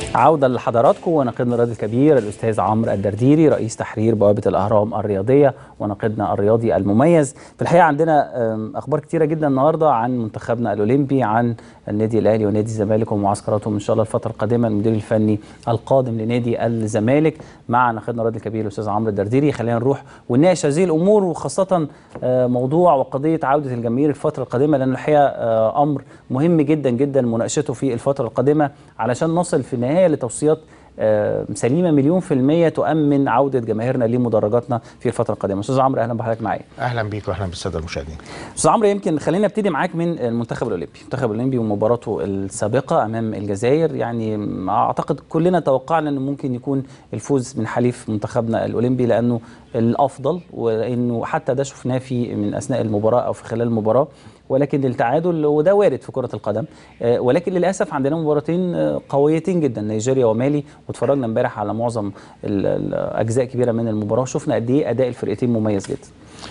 عودة لحضراتكم وناقدنا الرياضي الكبير الأستاذ عمرو الدرديري رئيس تحرير بوابة الأهرام الرياضية وناقدنا الرياضي المميز في الحقيقة عندنا أم، أخبار كتيرة جدا النهاردة عن منتخبنا الأولمبي عن النادي الأهلي ونادي الزمالك ومعسكراتهم إن شاء الله الفترة القادمة المدير الفني القادم لنادي الزمالك مع ناقدنا الرياضي الكبير الأستاذ عمرو الدرديري خلينا نروح ونناقش هذه الأمور وخاصة آه، موضوع وقضية عودة الجماهير الفترة القادمة لأن الحقيقة آه، أمر مهم جدا جدا مناقشته في الفترة القادمة علشان نصل في النهاية لتوصيات آه، سليمة مليون في المية تؤمن عودة جماهيرنا لمدرجاتنا في الفترة القادمة أستاذ عمرو أهلا بحضرتك معايا اهلا بيك واهلا بالساده المشاهدين أستاذ عمرو يمكن خلينا نبتدي معاك من المنتخب الأولمبي المنتخب الأولمبي ومباراته السابقة أمام الجزائر يعني أعتقد كلنا توقعنا أنه ممكن يكون الفوز من حليف منتخبنا الأولمبي لأنه الأفضل وأنه حتى ده شفناه في من أثناء المباراة أو في خلال المباراة ولكن التعادل وده وارد في كرة القدم آه، ولكن للأسف عندنا مباراتين آه، قويتين جدا نيجيريا ومالي واتفرجنا امبارح على معظم ال- ال- أجزاء كبيرة من المباراة وشفنا قد إيه أداء الفرقتين مميز جدا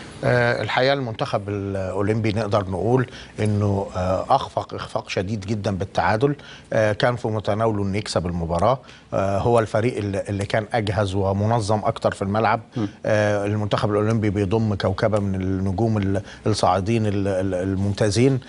آه الحقيقه المنتخب الاولمبي نقدر نقول انه آه اخفق اخفاق شديد جدا بالتعادل آه كان في متناوله انه يكسب المباراه آه هو الفريق اللي اللي كان اجهز ومنظم اكتر في الملعب آه المنتخب الاولمبي بيضم كوكبه من النجوم ال- الصاعدين ال- ال- الممتازين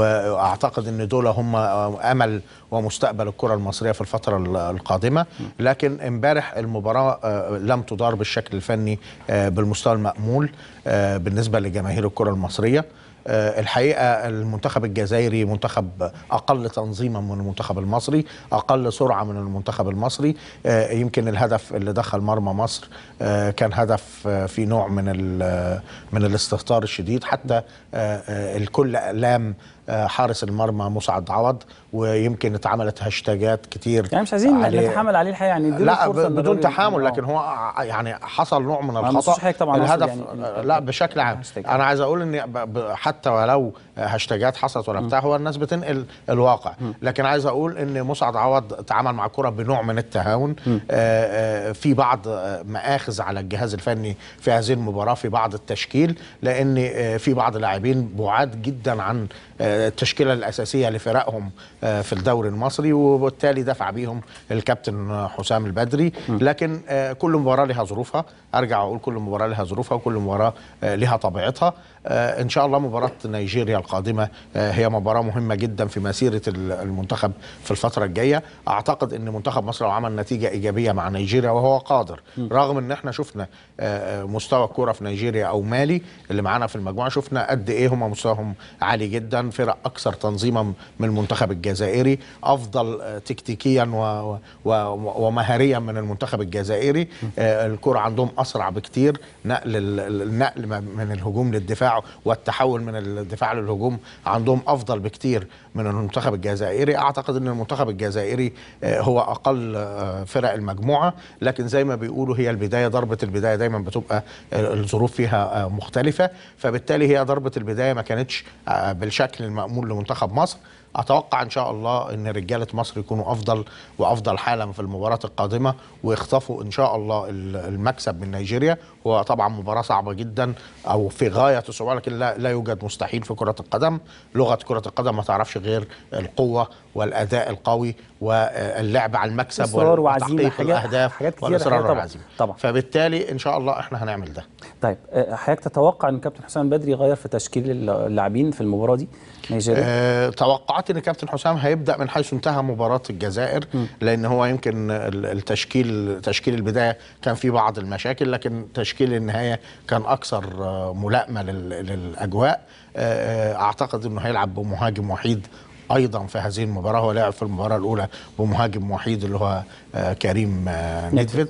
واعتقد ان دول هم آه، امل ومستقبل الكره المصريه في الفتره ال- القادمه لكن امبارح المباراه آه، لم تدار بالشكل الفني آه، بالمستوى المامول آه، بالنسبه لجماهير الكره المصريه آه، الحقيقه المنتخب الجزائري منتخب اقل تنظيما من المنتخب المصري اقل سرعه من المنتخب المصري آه، يمكن الهدف اللي دخل مرمى مصر آه، كان هدف آه، في نوع من ال- من الاستهتار الشديد حتى آه، آه، الكل لام آه، حارس المرمى مسعد عوض ويمكن اتعملت هاشتاجات كتير يعني مش عايزين عليه. نتحمل عليه الحقيقة يعني نديله لا فرصة إن بدون الراجل- تحامل آه. لكن هو ع- يعني حصل نوع من ما الخطا نقصدش حضرتك طبعاً، أقصد الهدف يعني ال- لا بشكل عام الهاشتاج. انا عايز اقول ان ب- ب- حتى ولو هاشتاجات حصلت ولا بتاع هو الناس بتنقل الواقع لكن عايز اقول ان مسعد عوض اتعامل مع الكره بنوع من التهاون آه، آه، في بعض آه، مآخذ على الجهاز الفني في هذه المباراه في بعض التشكيل لان آه، في بعض اللاعبين بعاد جدا عن آه، التشكيله الاساسيه لفرقهم آه، في الدوري المصري وبالتالي دفع بيهم الكابتن حسام البدري لكن آه، كل مباراه لها ظروفها ارجع اقول كل مباراه لها ظروفها وكل مباراه آه، لها طبيعتها آه، ان شاء الله مباراه نيجيريا القادمه آه، هي مباراه مهمه جدا في مسيره ال- المنتخب في الفتره الجايه اعتقد ان منتخب مصر لو عمل نتيجه ايجابيه مع نيجيريا وهو قادر رغم ان احنا شفنا آه، آه، مستوى الكوره في نيجيريا او مالي اللي معانا في المجموعه شفنا قد ايه هم مستواهم عالي جدا فرق اكثر تنظيما من المنتخب الجزائري افضل آه، تكتيكيا و و ومهاريا من المنتخب الجزائري آه، الكره عندهم اسرع بكتير نقل ال- النقل ما- من الهجوم للدفاع والتحول من الدفاع للهجوم عندهم افضل بكتير من المنتخب الجزائري اعتقد ان المنتخب الجزائري آه، هو اقل آه، فرق المجموعه لكن زي ما بيقولوا هي البدايه ضربه البدايه دايما بتبقى آه، الظروف فيها آه، مختلفه فبالتالي هي ضربه البدايه ما كانتش آه، بالشكل المامول لمنتخب مصر اتوقع ان شاء الله ان رجاله مصر يكونوا افضل وافضل حالا في المباراه القادمه ويخطفوا ان شاء الله ال- المكسب من نيجيريا هو طبعا مباراه صعبه جدا او في غايه الصعوبه لكن لا, لا يوجد مستحيل في كره القدم لغه كره القدم ما تعرفش غير القوه والاداء القوي واللعب على المكسب إصرار وعزيمة، وتحقيق حاجات- الاهداف حاجات كتيرة والاصرار الحقيقة طبعاً. والعزيمه طبعاً. فبالتالي ان شاء الله احنا هنعمل ده طيب آه، حضرتك تتوقع ان كابتن حسام البدري يغير في تشكيل اللاعبين في المباراه دي نيجيريا آه، توقعت ان كابتن حسام هيبدا من حيث انتهى مباراه الجزائر لان هو يمكن ال- التشكيل تشكيل البدايه كان فيه بعض المشاكل لكن تشكيل النهايه كان اكثر آه، ملائمه لل- للاجواء آه، آه، اعتقد انه هيلعب بمهاجم وحيد ايضا في هذه المباراه هو لعب في المباراه الاولى بمهاجم وحيد اللي هو آه، كريم آه، نيدفيد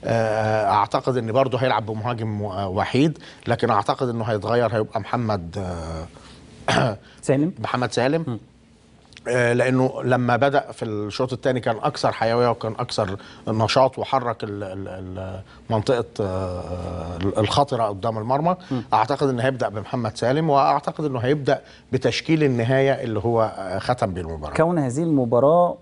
آه، اعتقد ان برضه هيلعب بمهاجم و- وحيد لكن اعتقد انه هيتغير هيبقى محمد آه، سالم محمد سالم آه، لانه لما بدا في الشوط الثاني كان اكثر حيويه وكان اكثر نشاط وحرك ال- ال- ال- منطقه آه، الخطره قدام المرمى اعتقد انه هيبدا بمحمد سالم واعتقد انه هيبدا بتشكيل النهايه اللي هو آه، ختم بيه المباراه كون هذه المباراه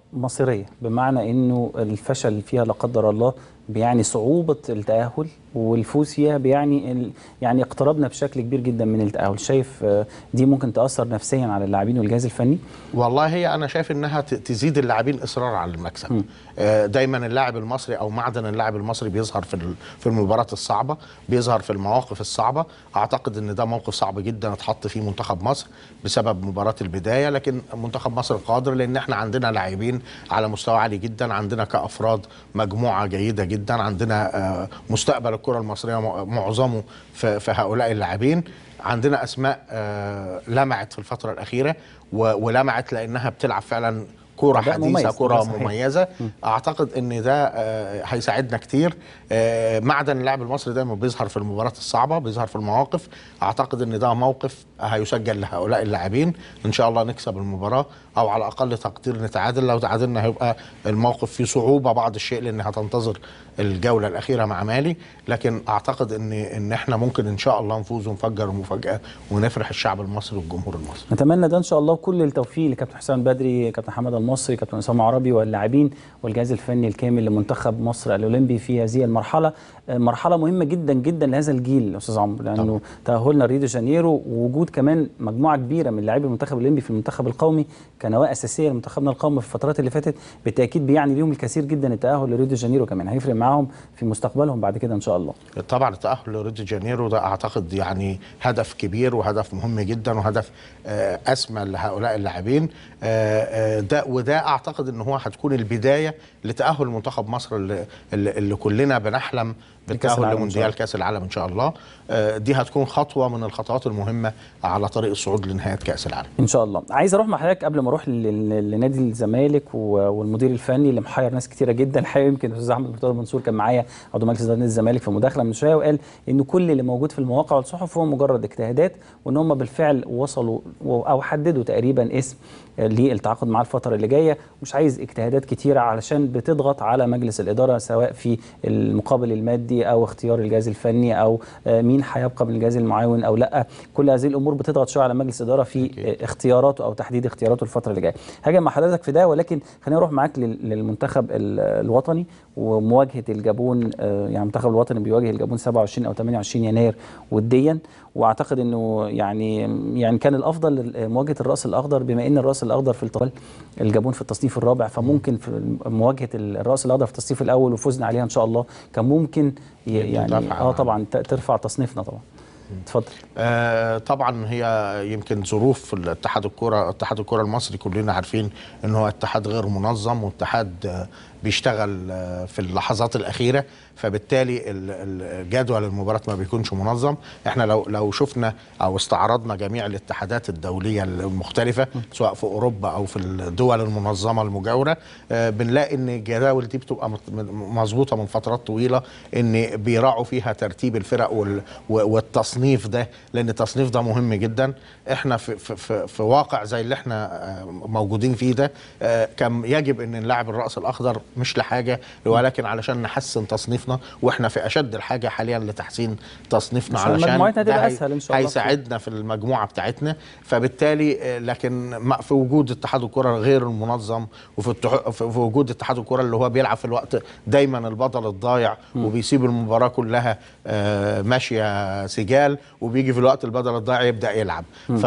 مصيريه بمعنى انه الفشل فيها لا قدر الله بيعني صعوبه التاهل والفوز فيها بيعني ال- يعني اقتربنا بشكل كبير جدا من التاهل شايف آه، دي ممكن تاثر نفسيا على اللاعبين والجهاز الفني والله هي انا شايف انها ت- تزيد اللاعبين اصرار على المكسب آه، دايما اللاعب المصري او معدن اللاعب المصري بيظهر في ال- في المباريات الصعبه بيظهر في المواقف الصعبه اعتقد ان ده موقف صعب جدا اتحط فيه منتخب مصر بسبب مباراه البدايه لكن منتخب مصر قادر لان احنا عندنا لاعبين على مستوى عالي جدا عندنا كافراد مجموعه جيده جدا عندنا آه، مستقبل الكره المصريه م- معظمه في في هؤلاء اللاعبين عندنا اسماء آه، لمعت في الفتره الاخيره و- ولمعت لانها بتلعب فعلا كوره أداء حديثه مميز، كوره ده صحيح. مميزه اعتقد ان ده آه، هيساعدنا كتير آه، معدن اللاعب المصري دايما بيظهر في المباريات الصعبه بيظهر في المواقف اعتقد ان ده موقف هيسجل لهؤلاء اللاعبين ان شاء الله نكسب المباراه او على اقل تقدير نتعادل لو تعادلنا هيبقى الموقف فيه صعوبه بعض الشيء لان هتنتظر الجوله الاخيره مع مالي لكن اعتقد ان ان احنا ممكن ان شاء الله نفوز ونفجر مفاجاه ونفرح الشعب المصري والجمهور المصري نتمنى ده ان شاء الله كل التوفيق لكابتن حسام بدري كابتن حماد المصري كابتن اسامه عربي واللاعبين والجهاز الفني الكامل لمنتخب مصر الاولمبي في هذه المرحله آه، مرحله مهمه جدا جدا لهذا الجيل استاذ عمرو لانه تاهلنا ريو دي جانيرو ووجود كمان مجموعه كبيره من لاعبي المنتخب الاولمبي في المنتخب القومي كنواه اساسيه لمنتخبنا القومي في الفترات اللي فاتت بالتاكيد بيعني ليهم الكثير جدا التاهل لريو دي جانيرو كمان هيفرق معاهم في مستقبلهم بعد كده ان شاء الله طبعا التأهل لريو دي جانيرو ده اعتقد يعني هدف كبير وهدف مهم جدا وهدف آه، اسمى لهؤلاء اللاعبين آه، آه، ده وده اعتقد ان هو هتكون البدايه لتأهل منتخب مصر اللي, اللي اللي كلنا بنحلم لكأس بالتأهل العالم إن شاء لمونديال الله. كأس العالم ان شاء الله آه، دي هتكون خطوه من الخطوات المهمه على طريق الصعود لنهايه كأس العالم ان شاء الله عايز اروح مع حضرتك قبل ما اروح لل- لنادي الزمالك و- والمدير الفني اللي محير ناس كتيره جدا الحقيقه يمكن الاستاذ احمد مرتضى منصور كان معايا عضو مجلس اداره نادي الزمالك في مداخله من شويه وقال ان كل اللي موجود في المواقع والصحف هو مجرد اجتهادات وان هم بالفعل وصلوا و- او حددوا تقريبا اسم آه، للتعاقد معاه الفتره اللي جايه مش عايز اجتهادات كتيره علشان بتضغط على مجلس الاداره سواء في المقابل المادي او اختيار الجهاز الفني او آه، مين هيبقى من الجهاز المعاون او لا كل هذه الامور بتضغط شويه على مجلس الاداره في أكيد. اختياراته او تحديد اختياراته الفتره اللي جايه هاجي مع حضرتك في ده ولكن خلينا نروح معاك لل- للمنتخب ال- الوطني ومواجهه الجابون آه، يعني المنتخب الوطني بيواجه الجابون 27 او 28 يناير وديا واعتقد انه يعني يعني كان الافضل مواجهه الراس الاخضر بما ان الراس الاخضر في الطوال الجابون في التصنيف الرابع فممكن في مواجهه الراس الاخضر في التصنيف الاول وفوزنا عليها ان شاء الله كان ممكن ي- يعني دفعة. اه طبعا ت- ترفع تصنيفنا طبعا اتفضل آه، طبعا هي يمكن ظروف الاتحاد الكره اتحاد الكره المصري كلنا عارفين ان هو اتحاد غير منظم واتحاد آه، بيشتغل آه، في اللحظات الاخيره فبالتالي ال- ال- جدول المباراه ما بيكونش منظم احنا لو لو شفنا او استعرضنا جميع الاتحادات الدوليه المختلفه سواء في اوروبا او في الدول المنظمه المجاوره آه، بنلاقي ان الجداول دي بتبقى مت- مظبوطه من فترات طويله ان بيراعوا فيها ترتيب الفرق وال- و- والتصنيف ده لان التصنيف ده مهم جدا احنا في في في, في واقع زي اللي احنا آه، موجودين فيه ده آه، كان يجب ان نلعب الراس الاخضر مش لحاجه ولكن علشان نحسن تصنيفنا واحنا في اشد الحاجه حاليا لتحسين تصنيفنا عشان علشان مجموعتنا ده تبقى هي- أسهل إن شاء الله. هيساعدنا في المجموعه بتاعتنا فبالتالي آه، لكن ما- في وجود اتحاد الكره غير المنظم وفي التح- في في وجود اتحاد الكره اللي هو بيلعب في الوقت دايما البطل الضايع وبيسيب المباراه كلها آه، ماشيه سجال وبيجي في الوقت البدل الضايع يبدا يلعب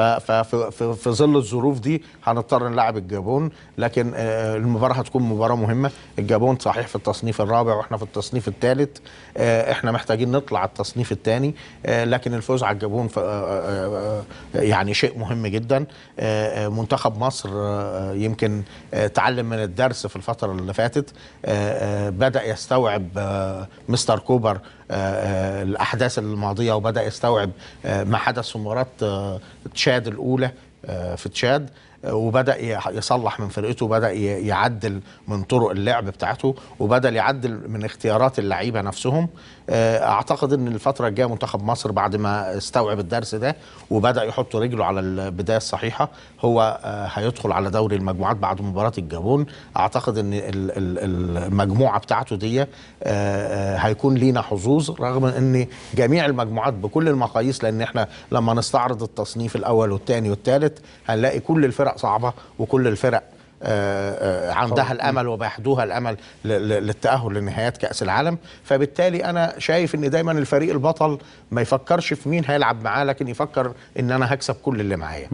ففي في, في ظل الظروف دي هنضطر نلعب الجابون لكن آه، المباراه هتكون مباراه مهمه الجابون صحيح في التصنيف الرابع واحنا في التصنيف الثالث احنا محتاجين نطلع التصنيف الثاني لكن الفوز على الجابون ف- آه، آه، آه، يعني شيء مهم جدا آه، آه، منتخب مصر آه، يمكن آه، تعلم من الدرس في الفتره اللي فاتت آه، آه، بدا يستوعب آه، مستر كوبر آه، آه، الاحداث الماضيه وبدا يستوعب آه، ما حدث في مباراه آه، تشاد الاولى آه، في تشاد آه، وبدا يح- يصلح من فرقته وبدا ي- يعدل من طرق اللعب بتاعته وبدا يعدل من اختيارات اللعيبه نفسهم آه، اعتقد ان الفتره الجايه منتخب مصر بعد ما استوعب الدرس ده وبدا يحط رجله على البدايه الصحيحه هو آه، هيدخل على دوري المجموعات بعد مباراه الجابون اعتقد ان ال- ال- المجموعه بتاعته دي آه، آه، هيكون لينا حظوظ رغم ان جميع المجموعات بكل المقاييس لان احنا لما نستعرض التصنيف الاول والثاني والثالث هنلاقي كل الفرق صعبه وكل الفرق آه، آه، عندها الامل وبيحدوها الامل ل- ل- للتاهل لنهايات كاس العالم فبالتالي انا شايف ان دايما الفريق البطل ما يفكرش في مين هيلعب معاه لكن يفكر ان انا هكسب كل اللي معايا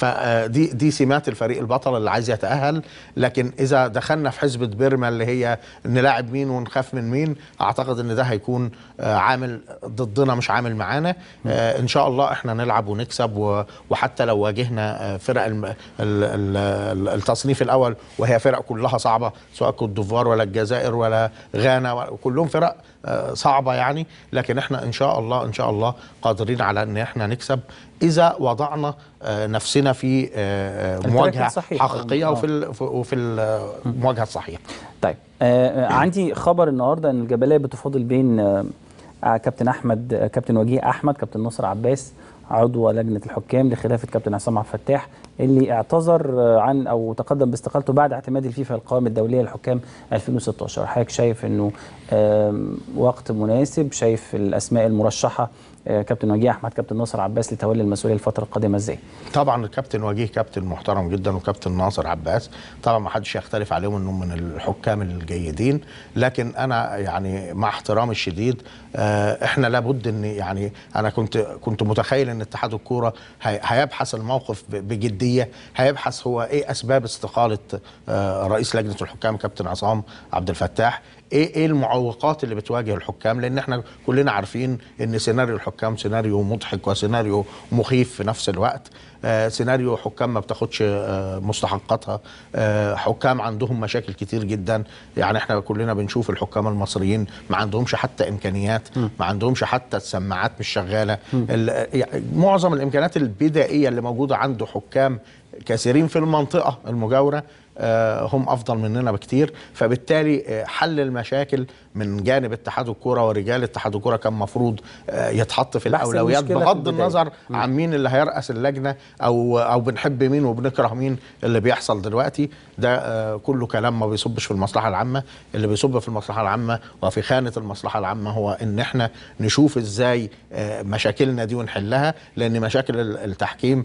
فدي دي سمات الفريق البطل اللي عايز يتاهل لكن اذا دخلنا في حسبه بيرما اللي هي نلاعب مين ونخاف من مين اعتقد ان ده هيكون آه، عامل ضدنا مش عامل معانا آه، ان شاء الله احنا نلعب ونكسب و- وحتى لو واجهنا آه، فرق الم- ال- ال- ال- التصنيف الاول وهي فرق كلها صعبه سواء كوت ديفوار ولا الجزائر ولا غانا ولا- كلهم فرق آه، صعبه يعني لكن احنا ان شاء الله ان شاء الله قادرين على ان احنا نكسب اذا وضعنا آه، نفسنا في آه، آه، التراك مواجهه الصحيح. حقيقيه آه. وفي ال- وفي المواجهه الصحيحه طيب آه آه، عندي خبر النهارده ان الجبليه بتفاضل بين آه آه، كابتن احمد آه، كابتن وجيه احمد كابتن نصر عباس عضو لجنه الحكام لخلافه كابتن عصام عبد الفتاح اللي اعتذر آه، عن او تقدم باستقالته بعد اعتماد الفيفا القوائم الدوليه للحكام 2016 حضرتك شايف انه آم، وقت مناسب شايف الاسماء المرشحه آه، كابتن وجيه احمد كابتن نصر عباس لتولي المسؤوليه الفتره القادمه ازاي؟ طبعا الكابتن وجيه كابتن محترم جدا وكابتن ناصر عباس طبعا ما حدش يختلف عليهم انهم من الحكام الجيدين لكن انا يعني مع احترامي الشديد آه، احنا لابد ان يعني انا كنت كنت متخيل ان اتحاد الكوره هي- هيبحث الموقف ب- بجديه هيبحث هو ايه اسباب استقاله آه، رئيس لجنه الحكام كابتن عصام عبد الفتاح ايه ايه المعوقات اللي بتواجه الحكام لان احنا كلنا عارفين ان سيناريو الحكام سيناريو مضحك وسيناريو مخيف في نفس الوقت آه سيناريو حكام ما بتاخدش آه مستحقاتها آه حكام عندهم مشاكل كتير جدا يعني احنا كلنا بنشوف الحكام المصريين ما عندهمش حتى امكانيات ما عندهمش حتى السماعات مش شغاله ال- يعني معظم الامكانيات البدائيه اللي موجوده عند حكام كثيرين في المنطقه المجاوره آه، هم افضل مننا بكتير فبالتالي آه، حل المشاكل من جانب اتحاد الكوره ورجال اتحاد الكوره كان مفروض آه، يتحط في بحث الاولويات المشكلة في بغض البداية. النظر عن مين اللي هيرأس اللجنه او او بنحب مين وبنكره مين اللي بيحصل دلوقتي ده آه، كله كلام ما بيصبش في المصلحه العامه اللي بيصب في المصلحه العامه وفي خانه المصلحه العامه هو ان احنا نشوف ازاي آه، مشاكلنا دي ونحلها لان مشاكل ال- التحكيم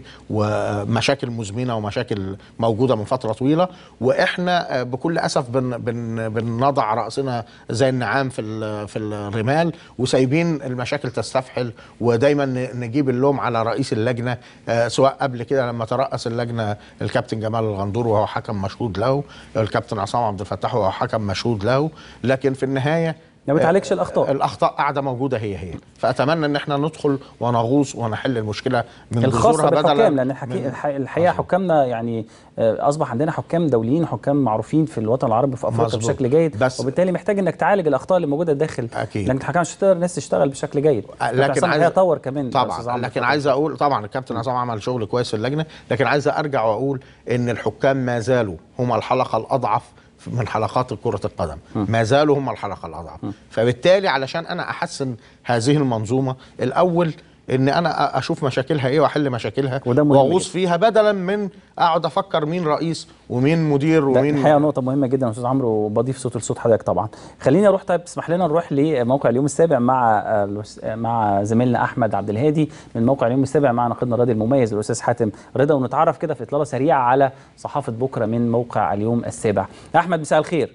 ومشاكل مزمنه ومشاكل موجوده من فتره طويله واحنا آه، بكل اسف بن بن بنضع راسنا زي النعام في ال- في الرمال وسايبين المشاكل تستفحل ودايما ن- نجيب اللوم على رئيس اللجنه آه، سواء قبل كده لما ترأس اللجنه الكابتن جمال الغندور وهو حكم مشهود له الكابتن عصام عبد الفتاح وهو حكم مشهود له لكن في النهايه ما بتعالجش الأخطاء. الاخطاء قاعده موجوده هي هي فاتمنى ان احنا ندخل ونغوص ونحل المشكله من الخاصه جذورها بدلا بالحكام لان الحكي... من- الح- الحقيقه حكامنا يعني آه، اصبح عندنا حكام دوليين حكام معروفين في الوطن العربي في افريقيا مظبوط. بشكل جيد بس- وبالتالي محتاج انك تعالج الاخطاء اللي موجوده داخل أكيد. لان الحكام مش هتقدر الناس تشتغل بشكل جيد لكن عايز يطور كمان يا أستاذ طبعا عمرو. لكن عايز اقول طبعا الكابتن عصام عمل شغل كويس في اللجنه لكن عايز ارجع واقول ان الحكام ما زالوا هم الحلقه الاضعف من حلقات كرة القدم ما زالوا هم الحلقة الأضعف فبالتالي علشان أنا أحسن هذه المنظومة الأول ان انا أ- اشوف مشاكلها ايه واحل مشاكلها وده مهم واغوص جدا. فيها بدلا من اقعد افكر مين رئيس ومين مدير ده ومين الحقيقه نقطه مهمه جدا يا استاذ عمرو وبضيف صوت لصوت حضرتك طبعا خلينا نروح طيب اسمح لنا نروح لموقع اليوم السابع مع آه، الأس- آه، مع زميلنا احمد عبد الهادي من موقع اليوم السابع مع ناقدنا الرياضي المميز الاستاذ حاتم رضا ونتعرف كده في اطلاله سريعه على صحافه بكره من موقع اليوم السابع احمد مساء الخير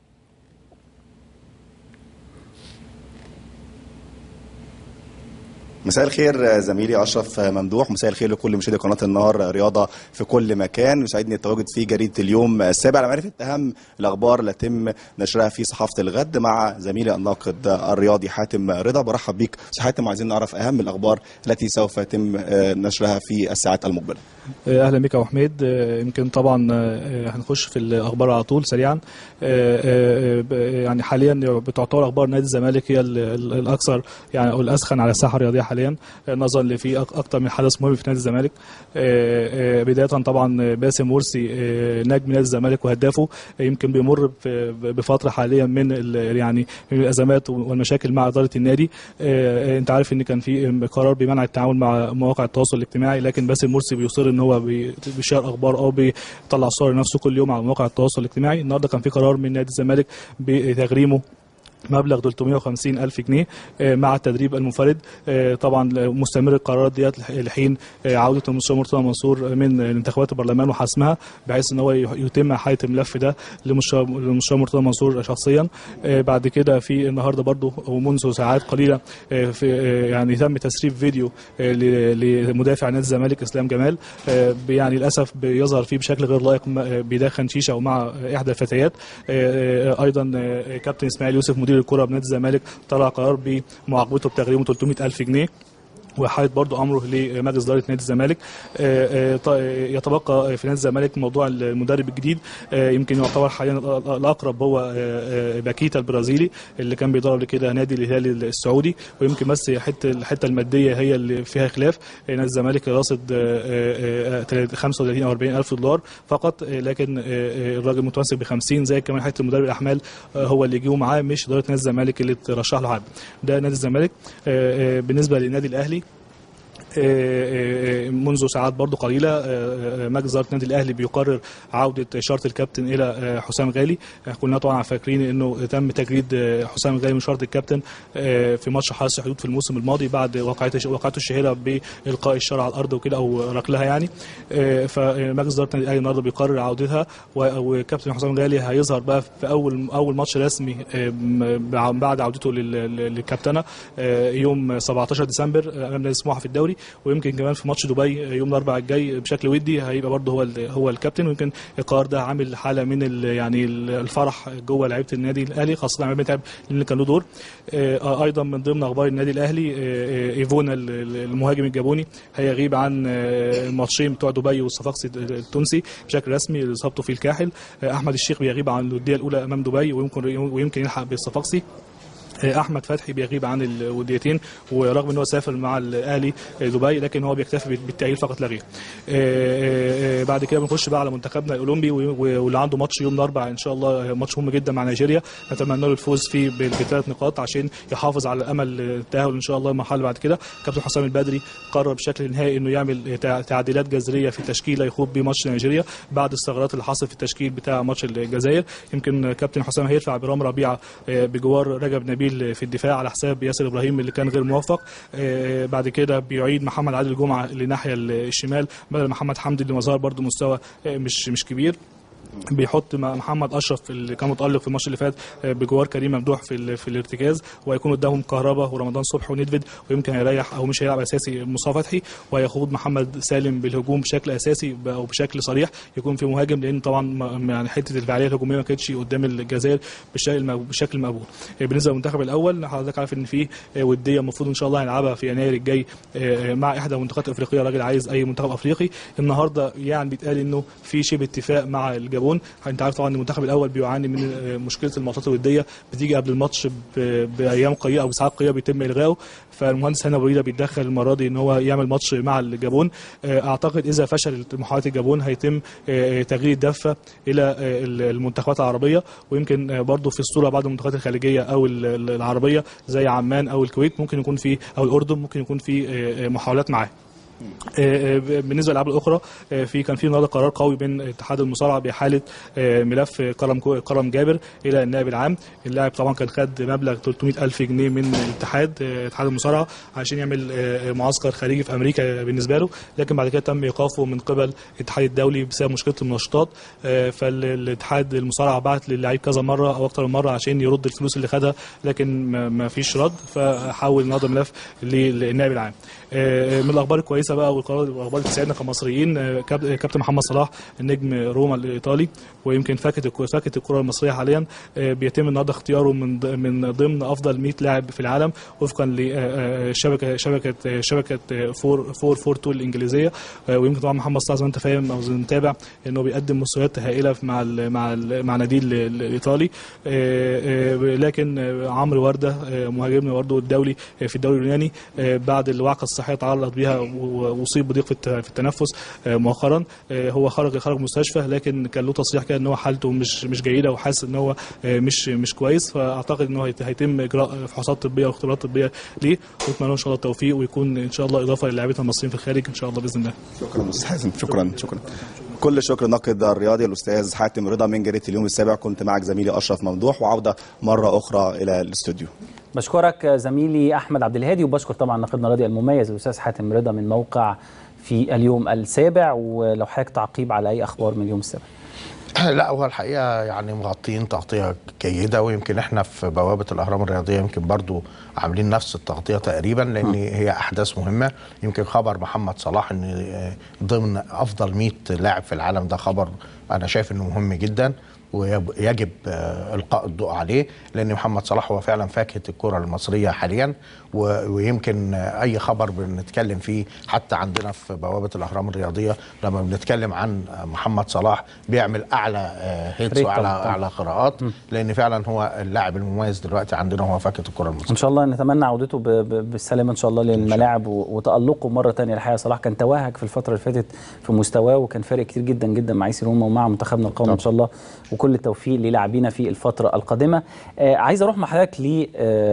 مساء الخير زميلي اشرف ممدوح مساء الخير لكل مشاهدي قناه النهار رياضه في كل مكان يسعدني التواجد في جريده اليوم السابع لمعرفه اهم الاخبار اللي يتم نشرها في صحافه الغد مع زميلي الناقد الرياضي حاتم رضا برحب بيك استاذ حاتم وعايزين نعرف اهم الاخبار التي سوف يتم آه، نشرها في الساعات المقبله اهلا بك يا ابو حميد آه، يمكن طبعا آه، هنخش في الاخبار على طول سريعا آه، آه، ب- يعني حاليا بتعتبر اخبار نادي الزمالك هي ال- ال- الاكثر يعني او الاسخن على الساحه الرياضيه حاليا آه، نظرا لفي أك- اكثر من حدث مهم في نادي الزمالك آه، آه، بدايه طبعا باسم مرسي آه، نجم نادي الزمالك وهدافه آه، يمكن بيمر في- بفتره حاليا من ال- يعني من الازمات والمشاكل مع اداره النادي آه، آه، انت عارف ان كان في قرار بمنع التعامل مع مواقع التواصل الاجتماعي لكن باسم مرسي بيصر ان هو بي- بيشير اخبار او بيطلع صور نفسه كل يوم على مواقع التواصل الاجتماعي النهارده كان في قرار من نادي الزمالك بتغريمه مبلغ 350 ألف جنيه آه، مع التدريب المنفرد آه، طبعا مستمر القرارات ديت لح- لحين آه، عودة المستشار مرتضى منصور من انتخابات البرلمان وحسمها بحيث ان هو ي- يتم حالة الملف ده للمستشار للمستشار مرتضى منصور شخصيا آه، بعد كده في النهارده برضو ومنذ ساعات قليلة آه، في آه، يعني تم تسريب فيديو آه، ل- لمدافع نادي الزمالك اسلام جمال آه، يعني للاسف بيظهر فيه بشكل غير لائق م- آه، بيدخن شيشه ومع آه، احدى الفتيات آه، آه، ايضا آه، كابتن اسماعيل يوسف مدير الكره بنادي الزمالك طلع قرار بمعاقبته بتغريمه 300 الف جنيه وحاله برضو امره لمجلس اداره نادي الزمالك آه، آه، ط- آه، يتبقى في نادي الزمالك موضوع المدرب الجديد آه، يمكن يعتبر حاليا الأ- الاقرب هو آه، آه، باكيتا البرازيلي اللي كان بيدرب كده نادي الهلال السعودي ويمكن بس حته الحته الماديه هي اللي فيها خلاف آه، نادي الزمالك راصد آه، آه، آه، 35 او 40 الف دولار فقط آه، لكن آه، آه، الراجل متمسك ب 50 زي كمان حته مدرب الاحمال آه، هو اللي جه معاه مش اداره نادي الزمالك اللي ترشح له حد ده نادي الزمالك آه، آه، بالنسبه للنادي الاهلي آه، آه، منذ ساعات برضو قليلة آه، آه، مجلس إدارة النادي الأهلي بيقرر عودة شرط الكابتن إلى آه، حسام غالي آه، كلنا طبعا فاكرين إنه تم تجريد آه، حسام غالي من شرط الكابتن آه، في ماتش حرس الحدود في الموسم الماضي بعد وقعته وقعته الشهيرة بإلقاء الشارع على الأرض وكده أو ركلها يعني آه، فمجلس إدارة النادي الأهلي النهارده بيقرر عودتها و- وكابتن حسام غالي هيظهر بقى في أول أول ماتش رسمي آه، م- بعد عودته لل- لل- للكابتنة آه، يوم 17 ديسمبر امام نادي سموحه في الدوري ويمكن كمان في ماتش دبي يوم الاربعاء الجاي بشكل ودي هيبقى برضه هو ال- هو الكابتن ويمكن القرار ده عامل حاله من ال- يعني ال- الفرح جوه لعيبه النادي الاهلي خاصه عماد متعب اللي كان له دور آه، ايضا من ضمن اخبار النادي الاهلي آه، آه، ايفونا ال- ال- المهاجم الجابوني هيغيب عن آه، الماتشين بتوع دبي والصفاقسي التونسي بشكل رسمي اصابته في الكاحل آه، احمد الشيخ بيغيب عن الوديه الاولى امام دبي ويمكن ويمكن يلحق بالصفاقسي احمد فتحي بيغيب عن الوديتين ورغم ان هو سافر مع الاهلي دبي لكن هو بيكتفي بالتاهيل فقط لا غير آه، آه، بعد كده بنخش بقى على منتخبنا الاولمبي و- واللي عنده ماتش يوم الاربعاء ان شاء الله ماتش مهم جدا مع نيجيريا نتمنى له الفوز فيه بال- بثلاث نقاط عشان يحافظ على امل التاهل ان شاء الله المرحله اللي بعد كده كابتن حسام البدري قرر بشكل نهائي انه يعمل تع- تعديلات جذريه في التشكيله يخوض بيه ماتش نيجيريا بعد الثغرات اللي حصلت في التشكيل بتاع ماتش الجزائر يمكن كابتن حسام هيرفع برام ربيعه آه، بجوار رجب نبيل في الدفاع على حساب ياسر ابراهيم اللي كان غير موفق آه، بعد كده بيعيد محمد عادل جمعه لناحيه الشمال بدل محمد حمدي اللي مظهر برده مستوى آه، مش مش كبير بيحط مع محمد اشرف اللي كان متالق في الماتش اللي فات آه، بجوار كريم ممدوح في ال- في الارتكاز وهيكون قدامهم كهربا ورمضان صبحي وندفيد ويمكن هيريح او مش هيلعب اساسي مصطفى فتحي وهيخوض محمد سالم بالهجوم بشكل اساسي ب- او بشكل صريح يكون في مهاجم لان طبعا ما- يعني حته الفعاليه الهجوميه ما كانتش قدام الجزائر بالشكل المقبول- بشكل مقبول آه، بالنسبه للمنتخب الاول حضرتك عارف ان في آه، وديه المفروض ان شاء الله هنلعبها في يناير الجاي آه، مع احدى المنتخبات الافريقيه راجل عايز اي منتخب افريقي النهارده يعني بيتقال انه في شبه اتفاق مع الجابون انت عارف طبعا ان المنتخب الاول بيعاني من آه، مشكله الماتشات الوديه بتيجي قبل الماتش ب- بايام قليله او بساعات قليله بيتم الغائه فالمهندس هاني أبو ريده بيتدخل المره دي ان هو يعمل ماتش مع الجابون آه، اعتقد اذا فشلت محاولات الجابون هيتم آه، تغيير الدفه الى آه، المنتخبات العربيه ويمكن آه، برضو في الصوره بعض المنتخبات الخليجيه او ال- ال- العربيه زي عمان او الكويت ممكن يكون في او الاردن ممكن يكون في آه، آه، محاولات معاه آه، آه، بالنسبه للالعاب الاخرى آه، في كان في النهارده قرار قوي بين اتحاد المصارعه باحاله آه، ملف كرم كو- كرم جابر الى النائب العام اللاعب طبعا كان خد مبلغ 300 الف جنيه من الاتحاد آه، اتحاد المصارعه عشان يعمل آه، معسكر خارجي في امريكا بالنسبه له لكن بعد كده تم ايقافه من قبل الاتحاد الدولي بسبب مشكله المنشطات آه، فالاتحاد المصارعه بعت للعيب كذا مره او اكتر من مره عشان يرد الفلوس اللي خدها لكن ما- ما فيش رد فحول النهارده ملف للنائب العام آه، من الاخبار الكويسه بقى والقرار والاخبار اللي تسعدنا كمصريين آه، كاب- كابتن محمد صلاح النجم روما الايطالي ويمكن فاكت الك- فاكت الكره المصريه حاليا آه، بيتم النهارده اختياره من ض- من ضمن افضل 100 لاعب في العالم وفقا لشبكه شبكه آه، شبكه 442 الانجليزيه آه، ويمكن طبعا محمد صلاح زي ما انت فاهم او زي ما متابع انه بيقدم مستويات هائله مع ال مع ال مع ناديه ال- ال- الايطالي آه، آه، لكن آه، عمرو ورده آه، مهاجمنا برضه الدولي آه، في الدوري اليوناني آه، بعد الوعكه الصحيه تعرض بيها و- واصيب بضيق في الت- في التنفس آه، مؤخرا آه، هو خرج خرج مستشفى لكن كان له تصريح كده ان هو حالته مش مش جيده وحاسس ان هو آه، مش مش كويس فاعتقد ان هو هيت- هيتم اجراء فحوصات طبيه واختبارات طبيه ليه ونتمنى له ان شاء الله التوفيق ويكون ان شاء الله اضافه للاعبين المصريين في الخارج ان شاء الله باذن الله شكرا استاذ حازم شكرا شكرا كل الشكر الناقد الرياضي الاستاذ حاتم رضا من جريده اليوم السابع كنت معك زميلي اشرف ممدوح وعوده مره اخرى الى الاستوديو بشكرك زميلي احمد عبد الهادي وبشكر طبعا ناقدنا الرياضي المميز الاستاذ حاتم رضا من موقع في اليوم السابع ولو حضرتك تعقيب على اي اخبار من اليوم السابع لا هو الحقيقه يعني مغطين تغطيه جيده ويمكن احنا في بوابه الاهرام الرياضيه يمكن برضو عاملين نفس التغطيه تقريبا لان هي احداث مهمه يمكن خبر محمد صلاح ان ضمن افضل 100 لاعب في العالم ده خبر انا شايف انه مهم جدا ويجب القاء الضوء عليه لان محمد صلاح هو فعلا فاكهه الكره المصريه حاليا ويمكن اي خبر بنتكلم فيه حتى عندنا في بوابه الاهرام الرياضيه لما بنتكلم عن محمد صلاح بيعمل اعلى هيتس واعلى اعلى قراءات لان فعلا هو اللاعب المميز دلوقتي عندنا هو فاكهه الكره المصريه ان شاء الله نتمنى عودته بالسلامه ان شاء الله للملاعب وتالقه مره ثانيه الحقيقه صلاح كان توهج في الفتره اللي فاتت في مستواه وكان فارق كتير جدا جدا مع ايسي روما ومع منتخبنا القومي ان شاء الله وكل التوفيق للاعبينا في الفتره القادمه آه عايز اروح مع حضرتك لنادي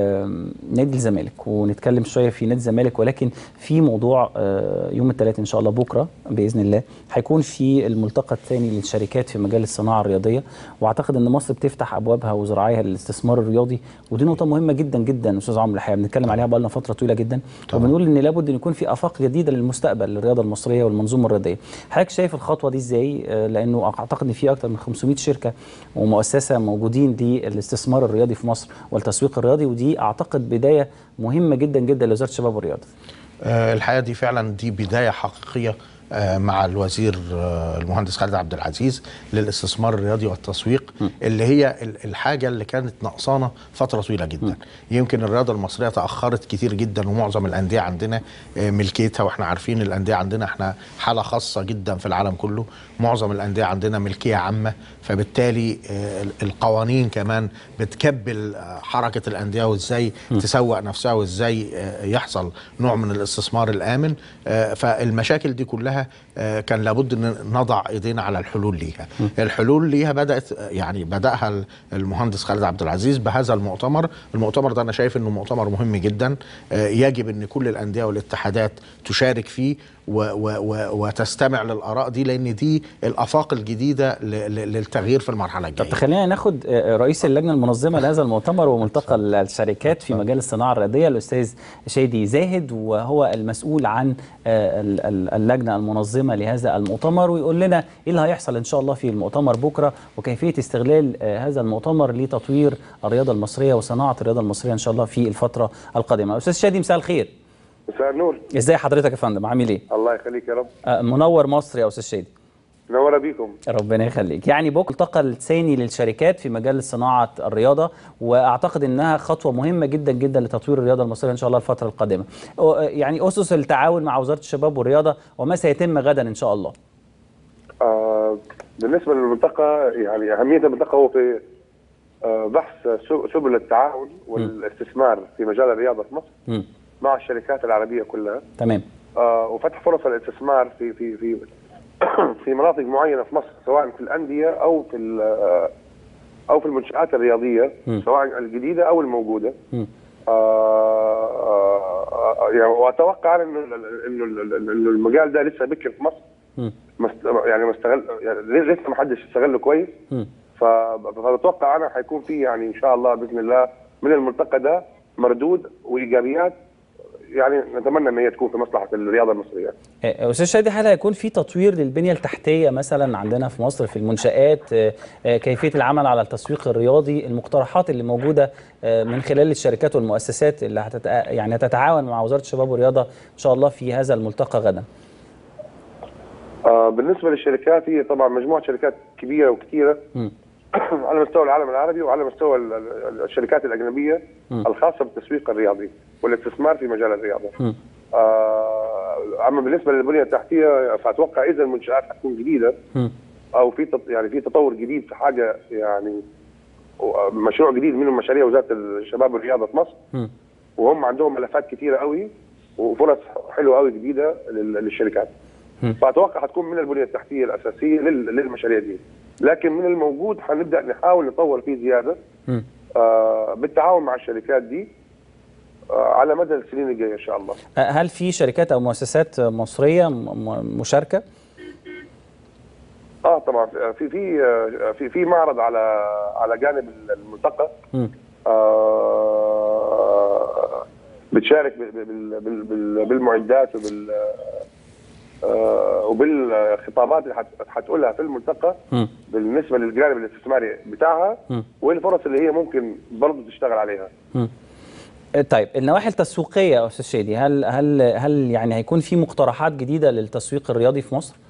آه الزمالك ونتكلم شويه في نادي الزمالك ولكن في موضوع آه يوم الثلاث ان شاء الله بكره باذن الله هيكون في الملتقى الثاني للشركات في مجال الصناعه الرياضيه واعتقد ان مصر بتفتح ابوابها وذراعيها للاستثمار الرياضي ودي نقطه مهمه جدا جدا استاذ عمرو الحقيقه بنتكلم عليها بقى لنا فتره طويله جدا طبعا. وبنقول ان لابد ان يكون في افاق جديده للمستقبل للرياضه المصريه والمنظومه الرياضيه حضرتك شايف الخطوه دي ازاي لانه اعتقد ان في اكثر من 500 شركه ومؤسسه موجودين للاستثمار الرياضي في مصر والتسويق الرياضي ودي اعتقد بدايه مهمه جدا جدا لوزاره الشباب والرياضه. أه الحقيقه دي فعلا دي بدايه حقيقيه مع الوزير المهندس خالد عبد العزيز للاستثمار الرياضي والتسويق م. اللي هي الحاجه اللي كانت ناقصانا فتره طويله جدا م. يمكن الرياضه المصريه تاخرت كتير جدا ومعظم الانديه عندنا ملكيتها واحنا عارفين الانديه عندنا احنا حاله خاصه جدا في العالم كله معظم الانديه عندنا ملكيه عامه فبالتالي القوانين كمان بتكبل حركه الانديه وازاي م. تسوق نفسها وازاي يحصل نوع من الاستثمار الامن فالمشاكل دي كلها كان لابد ان نضع ايدينا على الحلول ليها م. الحلول ليها بدات يعني بداها المهندس خالد عبد العزيز بهذا المؤتمر المؤتمر ده انا شايف انه مؤتمر مهم جدا يجب ان كل الانديه والاتحادات تشارك فيه و و و وتستمع للاراء دي لان دي الافاق الجديده للتغيير في المرحله الجايه. طب خلينا ناخد رئيس اللجنه المنظمه لهذا المؤتمر وملتقى الشركات في مجال الصناعه الرياضيه الاستاذ شادي زاهد وهو المسؤول عن اللجنه المنظمه لهذا المؤتمر ويقول لنا ايه اللي هيحصل ان شاء الله في المؤتمر بكره وكيفيه استغلال هذا المؤتمر لتطوير الرياضه المصريه وصناعه الرياضه المصريه ان شاء الله في الفتره القادمه. استاذ شادي مساء الخير. مساء النور ازاي حضرتك يا فندم عامل ايه الله يخليك يا رب آه منور مصر يا استاذ شادي منوره بيكم ربنا يخليك يعني بكره الملتقى الثاني للشركات في مجال صناعه الرياضه واعتقد انها خطوه مهمه جدا جدا لتطوير الرياضه المصريه ان شاء الله الفتره القادمه يعني اسس التعاون مع وزاره الشباب والرياضه وما سيتم غدا ان شاء الله آه بالنسبه للملتقى يعني اهميه الملتقى هو في آه بحث سبل التعاون والاستثمار في مجال الرياضه في مصر م. مع الشركات العربيه كلها تمام آه وفتح فرص الاستثمار في في في في مناطق معينه في مصر سواء في الانديه او في او في المنشات الرياضيه م. سواء الجديده او الموجوده آه آه يعني واتوقع انه انه انه المجال ده لسه بكر في مصر م. يعني ما استغل يعني لسه ما حدش استغله كويس فبتوقع انا حيكون في يعني ان شاء الله باذن الله من الملتقى ده مردود وايجابيات يعني نتمنى ان هي تكون في مصلحه الرياضه المصريه. استاذ شادي هل هيكون في تطوير للبنيه التحتيه مثلا عندنا في مصر في المنشات كيفيه العمل على التسويق الرياضي المقترحات اللي موجوده من خلال الشركات والمؤسسات اللي هتت... يعني هتتعاون مع وزاره الشباب والرياضه ان شاء الله في هذا الملتقى غدا. آه بالنسبه للشركات هي طبعا مجموعه شركات كبيره وكثيره على مستوى العالم العربي وعلى مستوى الشركات الاجنبيه م. الخاصه بالتسويق الرياضي والاستثمار في مجال الرياضه. آه اما بالنسبه للبنيه التحتيه فاتوقع اذا المنشات حتكون جديده م. او في يعني في تطور جديد في حاجه يعني مشروع جديد من مشاريع وزاره الشباب والرياضه في مصر م. وهم عندهم ملفات كثيره قوي وفرص حلوه قوي جديده للشركات. فاتوقع حتكون من البنيه التحتيه الاساسيه للمشاريع دي. لكن من الموجود حنبدا نحاول نطور فيه زياده آه بالتعاون مع الشركات دي آه على مدى السنين الجايه ان شاء الله. هل في شركات او مؤسسات مصريه مشاركه؟ طبعا في في آه، في في معرض على على جانب الملتقى مم. آه، بتشارك بال- بال- بال- بال- بالمعدات وبال آه، وبالخطابات اللي حت- حتقولها في الملتقى مم. بالنسبه للجانب الاستثماري بتاعها مم. والفرص اللي هي ممكن برضه تشتغل عليها طيب النواحي التسويقيه يا استاذ شادي هل هل هل يعني هيكون في مقترحات جديده للتسويق الرياضي في مصر؟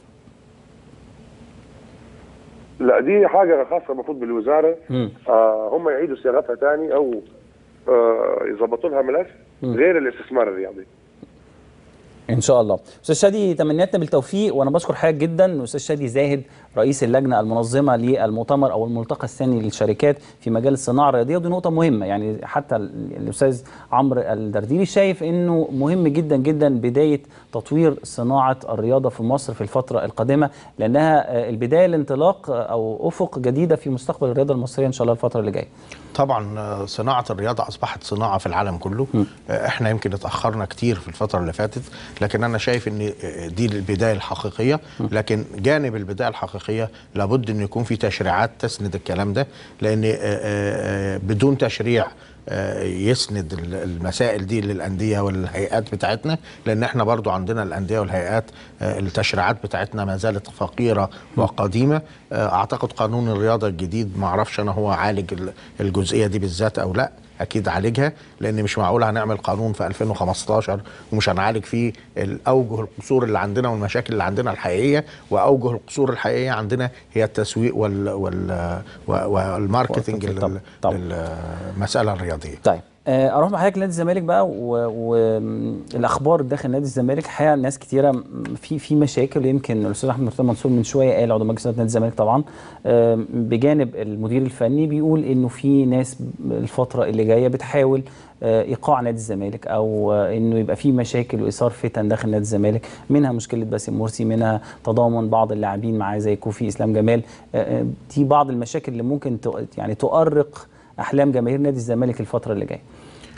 لا دي حاجه خاصه المفروض بالوزاره مم. آه هم يعيدوا صياغتها ثاني او آه يظبطوا لها ملف غير الاستثمار الرياضي ان شاء الله استاذ شادي تمنياتنا بالتوفيق وانا بشكر حضرتك جدا استاذ شادي زاهد رئيس اللجنه المنظمه للمؤتمر او الملتقى الثاني للشركات في مجال الصناعه الرياضيه ودي نقطه مهمه يعني حتى ال- الاستاذ عمرو الدرديري شايف انه مهم جدا جدا بدايه تطوير صناعه الرياضه في مصر في الفتره القادمه لانها آه، البدايه لانطلاق آه، او افق جديده في مستقبل الرياضه المصريه ان شاء الله الفتره اللي جايه طبعا آه، صناعه الرياضه اصبحت صناعه في العالم كله آه، احنا يمكن اتاخرنا كتير في الفتره اللي فاتت لكن انا شايف ان آه، دي البدايه الحقيقيه لكن جانب البدايه الحقيقيه لابد ان يكون في تشريعات تسند الكلام ده لان آه، آه، آه، بدون تشريع آه، يسند ال- المسائل دي للانديه والهيئات بتاعتنا لان احنا برضو عندنا الانديه والهيئات آه، التشريعات بتاعتنا ما زالت فقيره وقديمه آه، اعتقد قانون الرياضه الجديد ما اعرفش انا هو عالج ال- الجزئيه دي بالذات او لا اكيد عالجها لان مش معقول هنعمل قانون في 2015 ومش هنعالج فيه الاوجه القصور اللي عندنا والمشاكل اللي عندنا الحقيقيه واوجه القصور الحقيقيه عندنا هي التسويق وال وال والماركتنج والتسويق طبعاً. طبعاً. للمساله الرياضيه طيب آه، اروح مع حضرتك نادي الزمالك بقى والاخبار داخل نادي الزمالك الحقيقه ناس كتيره م- في في مشاكل يمكن الاستاذ احمد مرتضى منصور من شويه قال عضو مجلس إدارة نادي الزمالك طبعا آم، بجانب المدير الفني بيقول انه في ناس الفتره اللي جايه بتحاول آه، ايقاع نادي الزمالك او آه، انه يبقى في مشاكل واثار فتن داخل نادي الزمالك منها مشكله باسم مرسي منها تضامن بعض اللاعبين معاه زي كوفي اسلام جمال آه، آه، دي بعض المشاكل اللي ممكن تؤ- يعني تؤرق احلام جماهير نادي الزمالك الفتره اللي جايه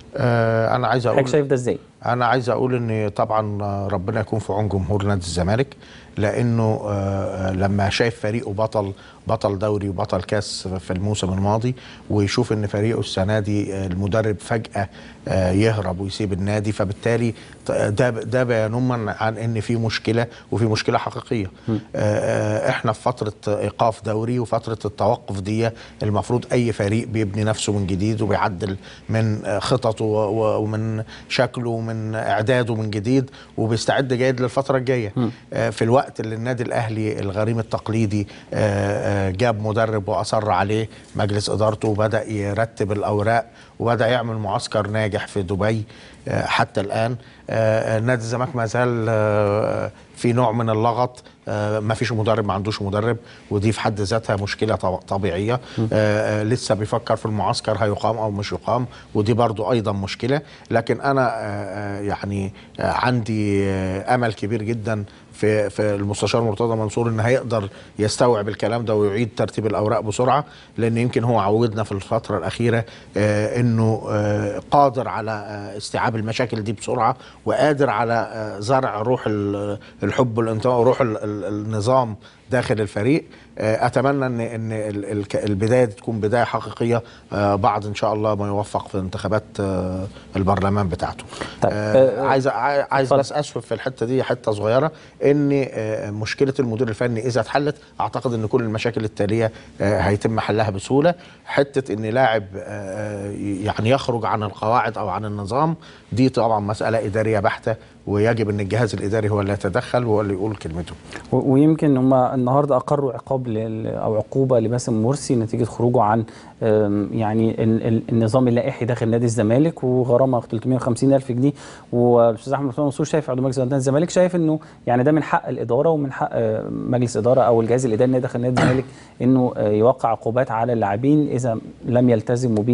آه انا عايز اقول حضرتك شايف ده ازاي انا عايز اقول ان طبعا ربنا يكون في عون جمهور نادي الزمالك لانه آه، لما شايف فريقه بطل بطل دوري وبطل كاس في الموسم الماضي ويشوف ان فريقه السنه دي آه، المدرب فجاه آه، يهرب ويسيب النادي فبالتالي ط- ده ده بينما عن ان في مشكله وفي مشكله حقيقيه آه، آه، احنا في فتره ايقاف دوري وفتره التوقف دي المفروض اي فريق بيبني نفسه من جديد وبيعدل من آه، خططه و- و- ومن شكله ومن اعداده من جديد وبيستعد جيد للفتره الجايه آه، في الوقت اللي النادي الاهلي الغريم التقليدي آه، آه، جاب مدرب واصر عليه مجلس ادارته وبدا يرتب الاوراق وبدا يعمل معسكر ناجح في دبي آه، حتى الان آه، آه، نادي الزمالك ما زال آه، في نوع من اللغط آه، ما فيش مدرب ما عندوش مدرب ودي في حد ذاتها مشكله طب- طبيعيه آه، آه، لسه بيفكر في المعسكر هيقام او مش يقام ودي برضو ايضا مشكله لكن انا آه، آه، يعني آه، عندي آه، امل كبير جدا في في المستشار مرتضى منصور ان هيقدر يستوعب الكلام ده ويعيد ترتيب الاوراق بسرعه لان يمكن هو عودنا في الفتره الاخيره آه، انه آه، قادر على آه، استيعاب المشاكل دي بسرعه وقادر على آه، زرع روح ال- الحب والانتماء وروح ال- ال- النظام داخل الفريق آه، اتمنى ان ان ال- ال- البدايه دي تكون بدايه حقيقيه آه، بعد ان شاء الله ما يوفق في انتخابات آه، البرلمان بتاعته طيب، آه، آه، عايز عاي- عايز اتفضل. بس اسف في الحته دي حته صغيره ان آه، مشكله المدير الفني اذا اتحلت اعتقد ان كل المشاكل التاليه آه، هيتم حلها بسهوله حته ان لاعب آه، يعني يخرج عن القواعد او عن النظام دي طبعا مساله اداريه بحته ويجب ان الجهاز الاداري هو اللي يتدخل وهو اللي يقول كلمته و- ويمكن هم النهارده اقروا عقاب لل- او عقوبه لباسم مرسي نتيجه خروجه عن آم، يعني ال- ال- النظام اللائحي داخل نادي الزمالك وغرامه 350 الف جنيه والاستاذ احمد مرتضى منصور شايف عضو مجلس اداره نادي الزمالك شايف انه يعني ده من حق الاداره ومن حق آه، مجلس اداره او الجهاز الاداري اللي داخل نادي الزمالك انه آه، يوقع عقوبات على اللاعبين اذا لم يلتزموا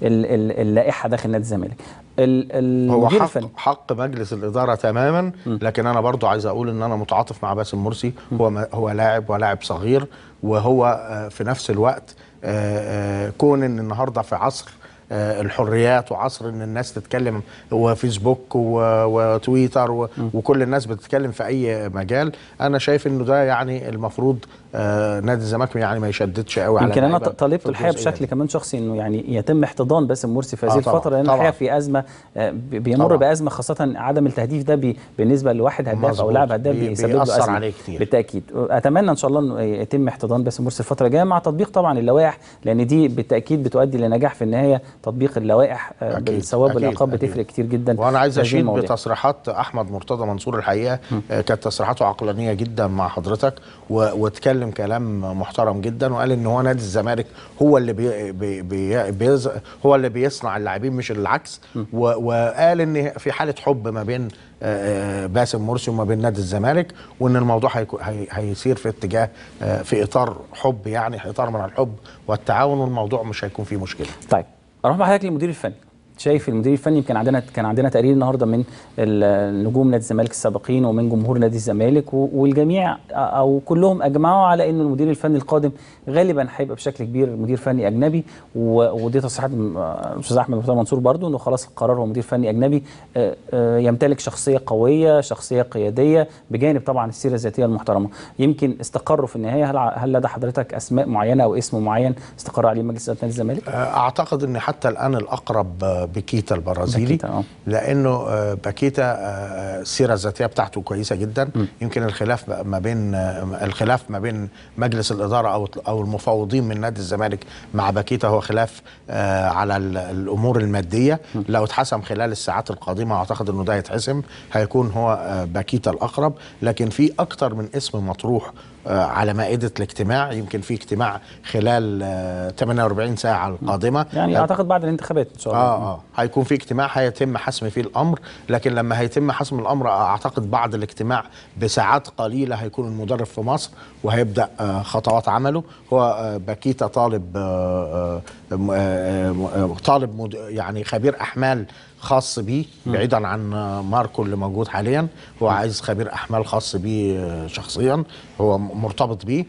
باللائحه داخل نادي الزمالك ال- هو المدير حق الفني حق مجلس الاداره تماما لكن انا برضو عايز اقول ان انا متعاطف مع باسم مرسي هو ما- هو لاعب ولاعب صغير وهو آه، في نفس الوقت آه، آه، كون ان النهارده في عصر آه، الحريات وعصر ان الناس تتكلم وفيسبوك و- وتويتر و- وكل الناس بتتكلم في اي مجال انا شايف انه ده يعني المفروض آه، نادي الزمالك يعني ما يشددش قوي على يمكن انا اللعيبة طالبت في الحقيقه الجزئية بشكل دي. كمان شخصي انه يعني يتم احتضان باسم مرسي في هذه آه طبعاً، الفتره لان طبعاً. الحقيقه في ازمه آه، بي- بيمر طبعاً. بازمه خاصه عدم التهديف ده بي بالنسبه لواحد هداف او مظبوط. لاعب هداف بي- بيسبب له بيأثر ازمه عليه كتير. بالتاكيد اتمنى ان شاء الله انه يتم احتضان باسم مرسي الفتره الجايه مع تطبيق طبعا اللوائح لان دي بالتاكيد بتؤدي لنجاح في النهايه تطبيق اللوائح آه، أكيد، بالثواب أكيد، والعقاب أكيد. بتفرق كتير جدا وانا عايز في هذه اشيد المواضيع. بتصريحات احمد مرتضى منصور الحقيقه آه، كانت تصريحاته عقلانيه جدا مع حضرتك و- واتكلم كلام محترم جدا وقال ان هو نادي الزمالك هو اللي بي بي بي بيز هو اللي بيصنع اللاعبين مش العكس و- وقال ان في حاله حب ما بين آه، آه، باسم مرسي وما بين نادي الزمالك وان الموضوع هيكو- هي- هيسير في اتجاه آه، في اطار حب يعني اطار من الحب والتعاون والموضوع مش هيكون فيه مشكله طيب اروح مع حضرتك للمدير الفني شايف المدير الفني يمكن عندنا كان عندنا تقرير النهارده من ال- نجوم نادي الزمالك السابقين ومن جمهور نادي الزمالك و- والجميع او كلهم اجمعوا على انه المدير الفني القادم غالبا هيبقى بشكل كبير مدير فني اجنبي و- ودي تصريحات من آه، الاستاذ احمد مرتضى منصور برضو انه خلاص القرار هو مدير فني اجنبي آه، آه، يمتلك شخصيه قويه شخصيه قياديه بجانب طبعا السيره الذاتيه المحترمه يمكن استقروا في النهايه هل ع- هل لدى حضرتك اسماء معينه او اسم معين استقر عليه مجلس اداره نادي الزمالك اعتقد ان حتى الان الاقرب آه، بكيتا البرازيلي بكيتا، آه. لانه آه، باكيتا آه، السيره الذاتيه بتاعته كويسه جدا يمكن الخلاف بقى ما بين آه، الخلاف ما بين مجلس الاداره او او المفوضين من نادي الزمالك مع باكيتا هو خلاف آه، على ال- الامور الماديه لو اتحسم خلال الساعات القادمه اعتقد انه ده يتحسم هيكون هو آه، باكيتا الاقرب لكن في اكتر من اسم مطروح آه، على مائده الاجتماع يمكن في اجتماع خلال آه، 48 ساعه القادمه يعني اعتقد بعد الانتخابات ان شاء الله اه اه هيكون في اجتماع هيتم حسم فيه الامر لكن لما هيتم حسم الامر اعتقد بعد الاجتماع بساعات قليله هيكون المدرب في مصر وهيبدا آه خطوات عمله هو آه باكيتا طالب آه آه م- آه آه طالب مد يعني خبير احمال خاص بيه بعيدا عن آه، ماركو اللي موجود حاليا هو عايز خبير احمال خاص بيه آه، شخصيا هو م- مرتبط بيه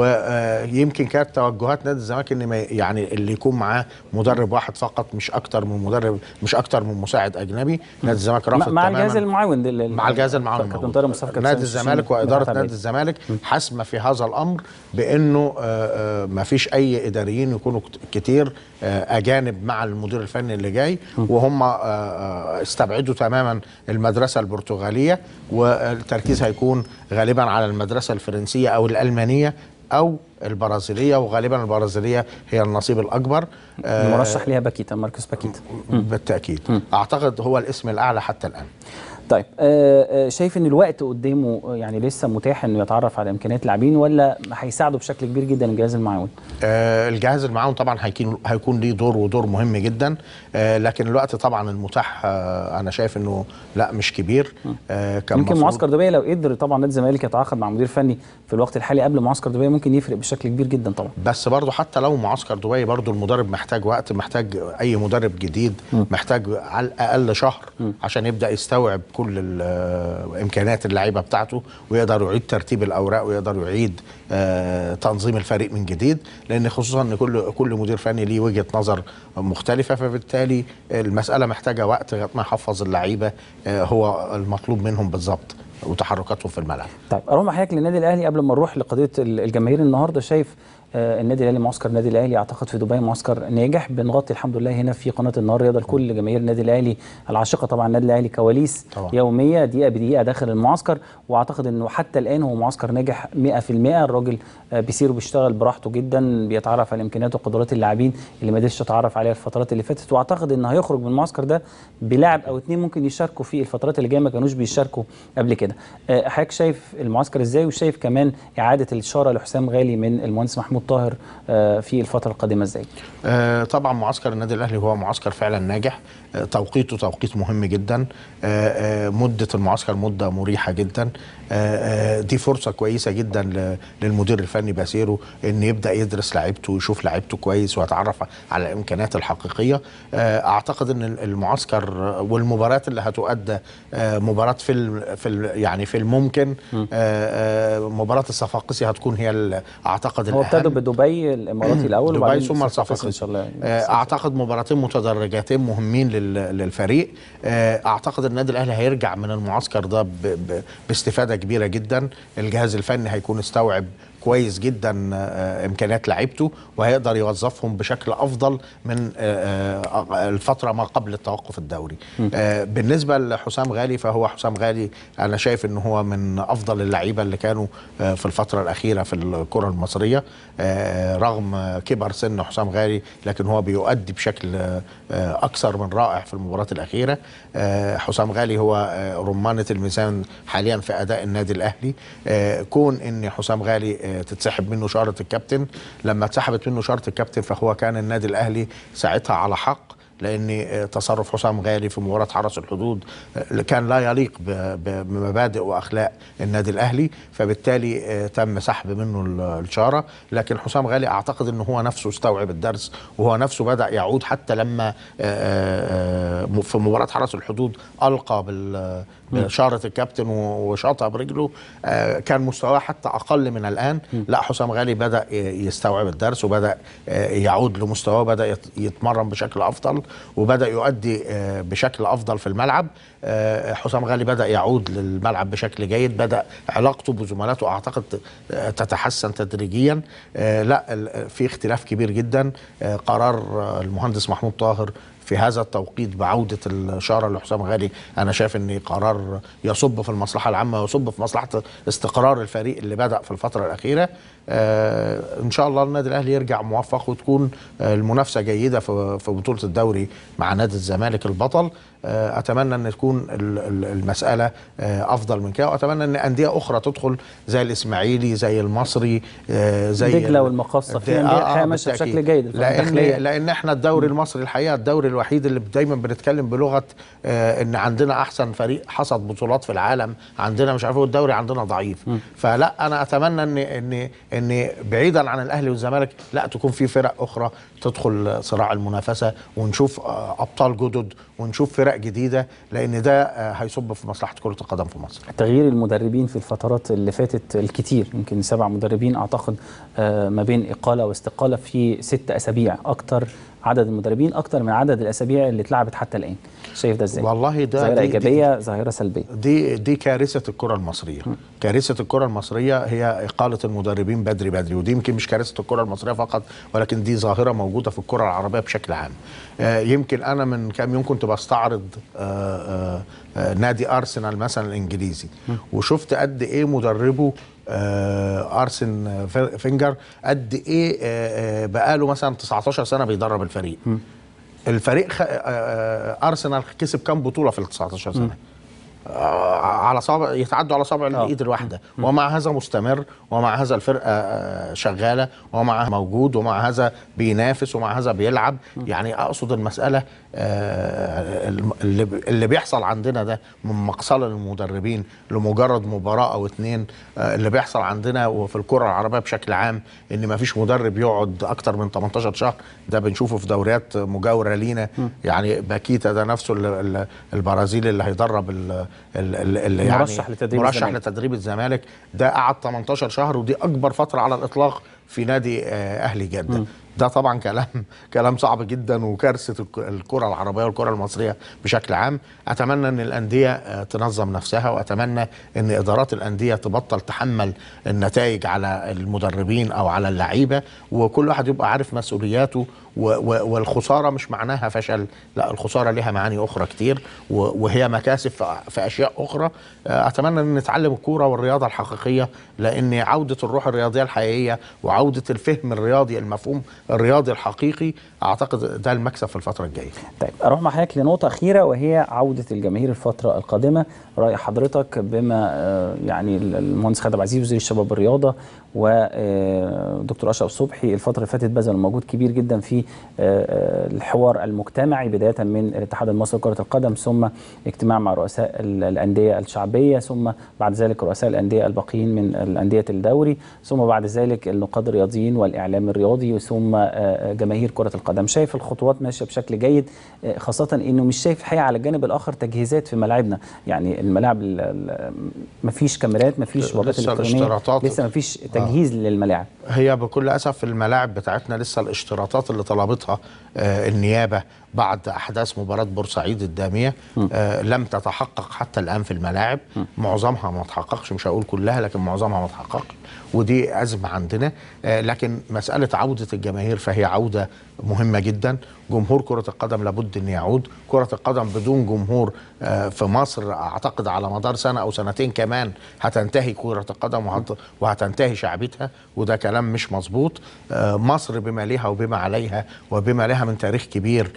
ويمكن كانت توجهات نادي الزمالك ان ما يعني اللي يكون معاه مدرب واحد فقط مش اكتر من مدرب مش اكتر من مساعد اجنبي نادي الزمالك مع, رافض مع تماما الجهاز المعاون دل- مع الجهاز المعاون كابتن موجود. طارق مصطفى كابتن نادي سامي الزمالك الشيشي واداره مرحبا نادي بيك. الزمالك حاسمه في هذا الامر بانه ما فيش اي اداريين يكونوا كت- كتير آه، اجانب مع المدير الفني اللي جاي وهم آه، آه، استبعدوا تماما المدرسه البرتغاليه والتركيز هيكون غالبا على المدرسه الفرنسيه او الالمانيه او البرازيليه وغالبا البرازيليه هي النصيب الاكبر آه، المرشح ليها باكيتا ماركوس باكيتا بالتاكيد اعتقد هو الاسم الاعلى حتى الان طيب آه، آه، شايف ان الوقت قدامه آه، يعني لسه متاح انه يتعرف على امكانيات اللاعبين ولا هيساعده بشكل كبير جدا الجهاز المعاون آه، الجهاز المعاون طبعا هيكون هيكون ليه دور ودور مهم جدا آه، لكن الوقت طبعا المتاح آه، انا شايف انه لا مش كبير آه، كان يمكن مفروض- معسكر دبي لو قدر طبعا نادي الزمالك يتعاقد مع مدير فني في الوقت الحالي قبل معسكر دبي ممكن يفرق بشكل كبير جدا طبعا بس برضه حتى لو معسكر دبي برضه المدرب محتاج وقت محتاج اي مدرب جديد محتاج على الاقل شهر عشان يبدا يستوعب كل ال- امكانيات اللعيبه بتاعته ويقدر يعيد ترتيب الاوراق ويقدر يعيد آه، تنظيم الفريق من جديد لان خصوصا ان كل كل مدير فني ليه وجهه نظر مختلفه فبالتالي المساله محتاجه وقت لغايه ما يحفظ اللعيبه آه، هو المطلوب منهم بالظبط وتحركاتهم في الملعب طيب اروح مع حضرتك للنادي الاهلي قبل ما نروح لقضيه ال- الجماهير النهارده شايف آه، النادي الاهلي معسكر النادي الاهلي اعتقد في دبي معسكر ناجح بنغطي الحمد لله هنا في قناه النهار رياضه لكل جماهير النادي الاهلي العاشقه طبعا النادي الاهلي كواليس طبعا. يوميه دقيقه بدقيقه داخل المعسكر واعتقد انه حتى الان هو معسكر ناجح 100% الراجل آه، بيسير وبيشتغل براحته جدا بيتعرف على امكانيات وقدرات اللاعبين اللي ما قدرش يتعرف عليها الفترات اللي فاتت واعتقد انه هيخرج من المعسكر ده بلاعب او اتنين ممكن يشاركوا في الفترات اللي جايه ما كانوش بيشاركوا قبل كده آه، حضرتك شايف المعسكر ازاي وشايف كمان اعاده الاشاره لحسام غالي من المهندس محمود طاهر آه، في الفتره القادمه ازاي آه، طبعا معسكر النادي الاهلي هو معسكر فعلا ناجح آه، توقيته توقيت مهم جدا آه، آه، مده المعسكر مده مريحه جدا آه، آه، دي فرصه كويسه جدا ل- للمدير الفني باسيرو ان يبدا يدرس لعيبته ويشوف لعيبته كويس ويتعرف على الامكانيات الحقيقيه آه، اعتقد ان المعسكر والمباريات اللي هتؤدى آه، مباراه في ال في ال يعني في الممكن آه، آه، مباراه الصفاقسي هتكون هي ال- اعتقد هو الأهم. ابتدى بدبي الاماراتي الاول دبي وبعدين ثم صفاقس الصفاقسي ان شاء الله آه، اعتقد مباراتين متدرجتين مهمين لل- للفريق آه، اعتقد النادي الاهلي هيرجع من المعسكر ده ب- ب- باستفاده كبيره جدا الجهاز الفني هيكون استوعب كويس جدا آه، امكانيات لعيبته وهيقدر يوظفهم بشكل افضل من آه، آه، الفتره ما قبل التوقف الدوري آه، بالنسبه لحسام غالي فهو حسام غالي انا شايف ان هو من افضل اللعيبه اللي كانوا آه، في الفتره الاخيره في الكره المصريه آه، رغم آه، كبر سن حسام غالي لكن هو بيؤدي بشكل آه، آه، اكثر من رائع في المباراه الاخيره آه، حسام غالي هو آه، رمانه الميزان حاليا في اداء النادي الاهلي آه، كون ان حسام غالي آه، تتسحب منه شاره الكابتن لما اتسحبت منه شاره الكابتن فهو كان النادي الاهلي ساعتها على حق لان آه، تصرف حسام غالي في مباراه حرس الحدود آه، كان لا يليق ب- ب- بمبادئ واخلاق النادي الاهلي فبالتالي آه، تم سحب منه ال- الشاره لكن حسام غالي اعتقد ان هو نفسه استوعب الدرس وهو نفسه بدا يعود حتى لما آه، آه، آه، في مباراه حرس الحدود القى بال بشاره الكابتن و- وشاطها برجله آه، كان مستواه حتى اقل من الان لا حسام غالي بدا ي- يستوعب الدرس وبدا آه، يعود لمستواه بدا يت- يتمرن بشكل افضل وبدا يؤدي آه، بشكل افضل في الملعب آه، حسام غالي بدا يعود للملعب بشكل جيد بدا علاقته بزملاته اعتقد آه، تتحسن تدريجيا آه، لا ال- في اختلاف كبير جدا آه، قرار آه، المهندس محمود طاهر في هذا التوقيت بعودة الشارة لحسام غالي أنا شايف أن قرار يصب في المصلحة العامة ويصب في مصلحة استقرار الفريق اللي بدأ في الفترة الأخيرة آه إن شاء الله النادي الأهلي يرجع موفق وتكون آه المنافسة جيدة في في بطولة الدوري مع نادي الزمالك البطل آه أتمنى أن تكون ال- ال- المسألة آه أفضل من كده وأتمنى أن أندية أخرى تدخل زي الإسماعيلي زي المصري آه زي دجلة ال- والمقاصة في الد- أندية الحقيقة ماشية بالتأكيد. بشكل جيد الفترة لأن الداخلية. لان احنا الدوري المصري الحقيقه الدوري الوحيد اللي دايما بنتكلم بلغه آه ان عندنا احسن فريق حصد بطولات في العالم عندنا مش عارف ايه والدوري عندنا ضعيف فلا انا اتمنى ان ان ان بعيدا عن الاهلي والزمالك لا تكون في فرق اخرى تدخل صراع المنافسه ونشوف آه ابطال جدد ونشوف فرق جديده لان ده آه هيصب في مصلحه كره القدم في مصر تغيير المدربين في الفترات اللي فاتت الكتير يمكن سبع مدربين اعتقد آه، ما بين اقاله واستقاله في ست اسابيع اكتر عدد المدربين اكتر من عدد الاسابيع اللي اتلعبت حتى الان شايف ده ازاي والله ده ظاهره دي- دي- ايجابيه ظاهره سلبيه دي دي كارثه الكره المصريه كارثه الكره المصريه هي اقاله المدربين بدري بدري ودي يمكن مش كارثه الكره المصريه فقط ولكن دي ظاهره موجوده في الكره العربيه بشكل عام آه يمكن انا من كام يوم كنت بستعرض آه آه آه نادي ارسنال مثلا الانجليزي وشفت قد ايه مدربه آه ارسن فينجر قد ايه آه آه بقاله مثلا 19 سنه بيدرب الفريق الفريق خ... آه، آه، ارسنال كسب كام بطوله في ال 19 سنه آه، على صابع يتعدوا على صابع الايد الواحده ومع هذا مستمر ومع هذا الفرقه آه، شغاله ومع موجود ومع هذا بينافس ومع هذا بيلعب يعني اقصد المساله آه، الم- اللي ب- اللي بيحصل عندنا ده من مقصله للمدربين لمجرد مباراه او اتنين آه، اللي بيحصل عندنا وفي الكره العربيه بشكل عام ان ما فيش مدرب يقعد اكتر من 18 شهر ده بنشوفه في دوريات مجاوره لينا يعني باكيتا ده نفسه ال- ال- البرازيلي اللي هيدرب ال- ال- ال- اللي يعني مرشح لتدريب مرشح الزمالك. لتدريب الزمالك ده قعد 18 شهر ودي اكبر فتره على الاطلاق في نادي آه، اهلي جده ده طبعا كلام كلام صعب جدا وكارثه الك- الكره العربيه والكره المصريه بشكل عام اتمنى ان الانديه آه، تنظم نفسها واتمنى ان ادارات الانديه تبطل تحمل النتائج على المدربين او على اللعيبه وكل واحد يبقى عارف مسؤولياته و- و- والخساره مش معناها فشل لا الخساره لها معاني اخرى كتير و- وهي مكاسب في- في اشياء اخرى آه، اتمنى ان نتعلم الكوره والرياضه الحقيقيه لان عوده الروح الرياضيه الحقيقيه وعوده الفهم الرياضي المفهوم الرياضي الحقيقي اعتقد ده المكسب في الفتره الجايه طيب اروح مع حضرتك لنقطه اخيره وهي عوده الجماهير الفتره القادمه راي حضرتك بما آه، يعني المهندس خالد عبد العزيز وزير الشباب والرياضه ودكتور اشرف صبحي الفتره اللي فاتت بذل مجهود كبير جدا في آه، آه، الحوار المجتمعي بدايه من الاتحاد المصري لكره القدم ثم اجتماع مع رؤساء ال- الانديه الشعبيه ثم بعد ذلك رؤساء الانديه الباقيين من الانديه الدوري ثم بعد ذلك النقاد الرياضيين والاعلام الرياضي ثم آه، جماهير كره القدم شايف الخطوات ماشيه بشكل جيد آه، خاصه انه مش شايف الحقيقه على الجانب الاخر تجهيزات في ملاعبنا يعني الملاعب ال- ال- مفيش كاميرات مفيش بوابات لسه الكترونيه الاشتراطات- لسه مفيش آه، كتجهيز للملاعب هي بكل اسف الملاعب بتاعتنا لسه الاشتراطات اللي طلبتها آه، النيابه بعد احداث مباراه بورسعيد الداميه آه، لم تتحقق حتى الان في الملاعب معظمها ما تحققش مش هقول كلها لكن معظمها ما تحققش ودي ازمه عندنا آه، لكن مساله عوده الجماهير فهي عوده مهمه جدا جمهور كره القدم لابد ان يعود كره القدم بدون جمهور آه، في مصر اعتقد على مدار سنه او سنتين كمان هتنتهي كره القدم وهت- وهتنتهي شعبيتها وده كلام مش مظبوط آه، مصر بما ليها وبما عليها وبما لها من تاريخ كبير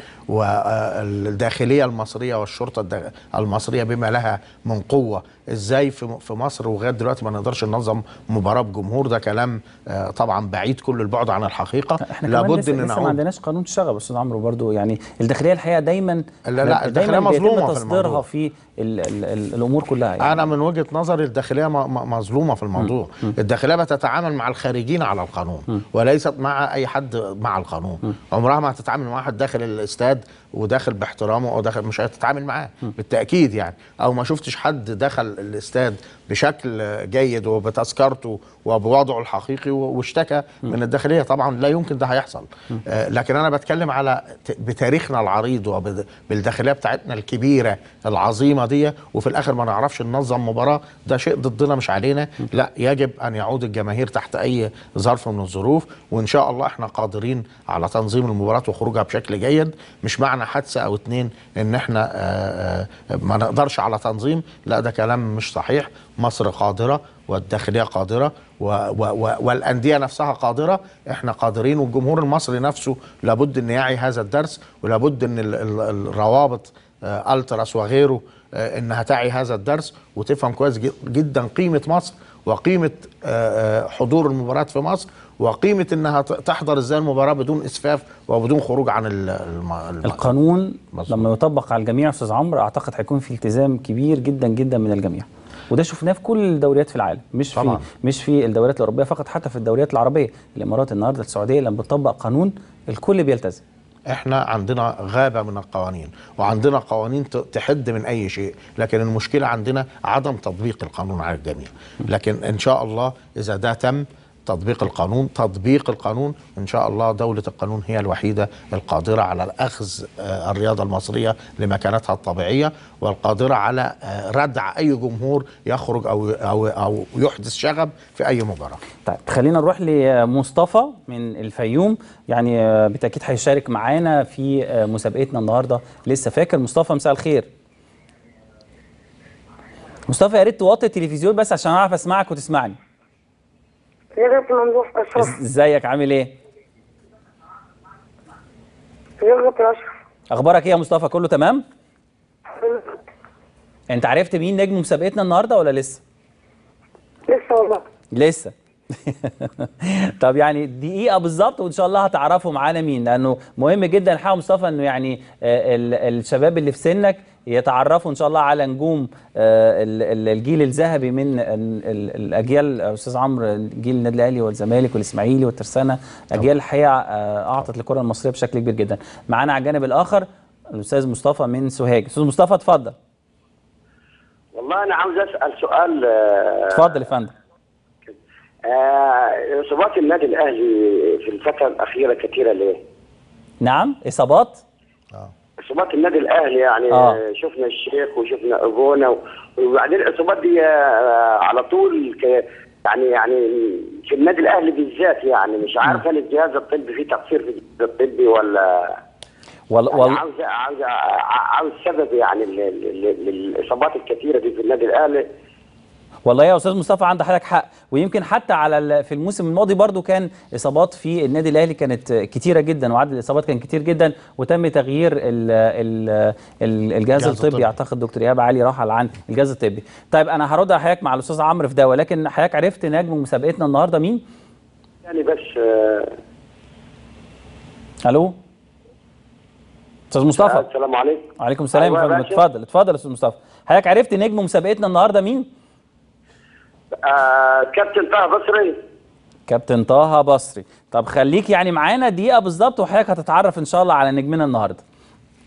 والداخليه المصريه والشرطه الد- المصريه بما لها من قوه ازاي في في مصر ولغايه دلوقتي ما نقدرش ننظم مباراه بجمهور ده كلام آه، طبعا بعيد كل البعد عن الحقيقه احنا كمان لابد لسه, ان لسه ما نعود عندناش قانون تشتغل استاذ عمرو برضو يعني الداخليه الحقيقه دايما لا، لا، الداخلية دايما بيتم مظلومة في تصديرها الموضوع. في ال ال ال الامور كلها يعني انا من وجهه نظري الداخليه م- م- مظلومه في الموضوع الداخليه بتتعامل مع الخارجين على القانون وليست مع اي حد مع القانون عمرها ما هتتعامل مع واحد داخل الاستاد وداخل باحترامه او داخل مش هتتعامل معاه بالتاكيد يعني او ما شفتش حد دخل الاستاد بشكل جيد وبتذكرته وبوضعه الحقيقي و- واشتكى من الداخليه طبعا لا يمكن ده هيحصل آه، لكن انا بتكلم على ت- بتاريخنا العريض وبالداخليه بتاعتنا الكبيره العظيمه دي وفي الاخر ما نعرفش ننظم مباراه ده شيء ضدنا مش علينا لا يجب ان يعود الجماهير تحت اي ظرف من الظروف وان شاء الله احنا قادرين على تنظيم المباراه وخروجها بشكل جيد مش معنى حادثه او اتنين ان احنا آه، آه، ما نقدرش على تنظيم لا ده كلام مش صحيح مصر قادره والداخليه قادره و و و والانديه نفسها قادره احنا قادرين والجمهور المصري نفسه لابد ان يعي هذا الدرس ولابد ان ال- ال- الروابط آه، التراس وغيره آه، انها تعي هذا الدرس وتفهم كويس جد- جدا قيمه مصر وقيمه آه، آه، حضور المباريات في مصر وقيمه انها ت- تحضر ازاي المباراه بدون اسفاف وبدون خروج عن ال- الم- الم- القانون مظبوط. لما يطبق على الجميع يا استاذ عمرو اعتقد هيكون في التزام كبير جدا جدا من الجميع وده شفناه في كل الدوريات في العالم مش طبعاً. في مش في الدوريات الاوروبيه فقط حتى في الدوريات العربيه الامارات النهارده السعوديه لما بتطبق قانون الكل بيلتزم احنا عندنا غابه من القوانين وعندنا قوانين ت- تحد من اي شيء لكن المشكله عندنا عدم تطبيق القانون على الجميع لكن ان شاء الله اذا ده تم تطبيق القانون تطبيق القانون ان شاء الله دوله القانون هي الوحيده القادره على الاخذ آه، الرياضه المصريه لمكانتها الطبيعيه والقادره على آه، ردع اي جمهور يخرج او او او يحدث شغب في اي مباراه طيب خلينا نروح لمصطفى من الفيوم يعني آه، بالتاكيد هيشارك معانا في آه، مسابقتنا النهارده لسه فاكر مصطفى مساء الخير مصطفى يا ريت توطي التلفزيون بس عشان اعرف اسمعك وتسمعني يا ريت ممدوح إز- اشرف ازيك عامل ايه يا ريت يا اشرف اخبارك ايه يا مصطفى كله تمام انت عرفت مين نجم مسابقتنا النهارده ولا لسه لسه والله لسه طب يعني دقيقة بالظبط وإن شاء الله هتعرفوا معانا مين لأنه مهم جدا الحقيقة مصطفى إنه يعني آه، ال- الشباب اللي في سنك يتعرفوا إن شاء الله على نجوم آه، ال- ال- الجيل الذهبي من ال- ال- الأجيال آه، أستاذ عمرو جيل النادي الأهلي والزمالك والإسماعيلي والترسانة أجيال الحقيقة آه، أعطت للكرة المصرية بشكل كبير جدا معانا على الجانب الآخر الأستاذ مصطفى من سوهاج أستاذ مصطفى اتفضل والله انا عاوز اسال سؤال آه، اتفضل يا فندم آه، اصابات النادي الاهلي في الفتره الاخيره كثيره ليه؟ نعم إصابات اصابات النادي الاهلي يعني آه. آه. شفنا الشيخ وشفنا ابونا و- وبعدين الاصابات دي آه، على طول ك يعني يعني في النادي الاهلي بالذات يعني مش عارف هل الجهاز الطبي فيه تقصير في الجهاز الطبي ولا وال... يعني وال... عاوز عاوز عاوز سبب يعني لل- لل- للاصابات الكثيره دي في النادي الاهلي والله يا استاذ مصطفى عند حضرتك حق ويمكن حتى على ال- في الموسم الماضي برضو كان اصابات في النادي الاهلي كانت كتيره جدا وعدد الاصابات كان كتير جدا وتم تغيير ال ال ال الجهاز الجهاز الطبي الطبي. اعتقد دكتور ايهاب علي رحل عن الجهاز الطبي طيب انا هرد على حضرتك مع الاستاذ عمرو في ده ولكن حضرتك عرفت نجم مسابقتنا النهارده مين يعني بس آه، الو استاذ مصطفى السلام عليكم وعليكم السلام أيوة يا يا فندم باشا. اتفضل اتفضل يا استاذ مصطفى حضرتك عرفت نجم مسابقتنا النهارده مين آه كابتن طه بصري كابتن طه بصري طب خليك يعني معانا دقيقة بالظبط وحضرتك هتتعرف إن شاء الله على نجمنا النهاردة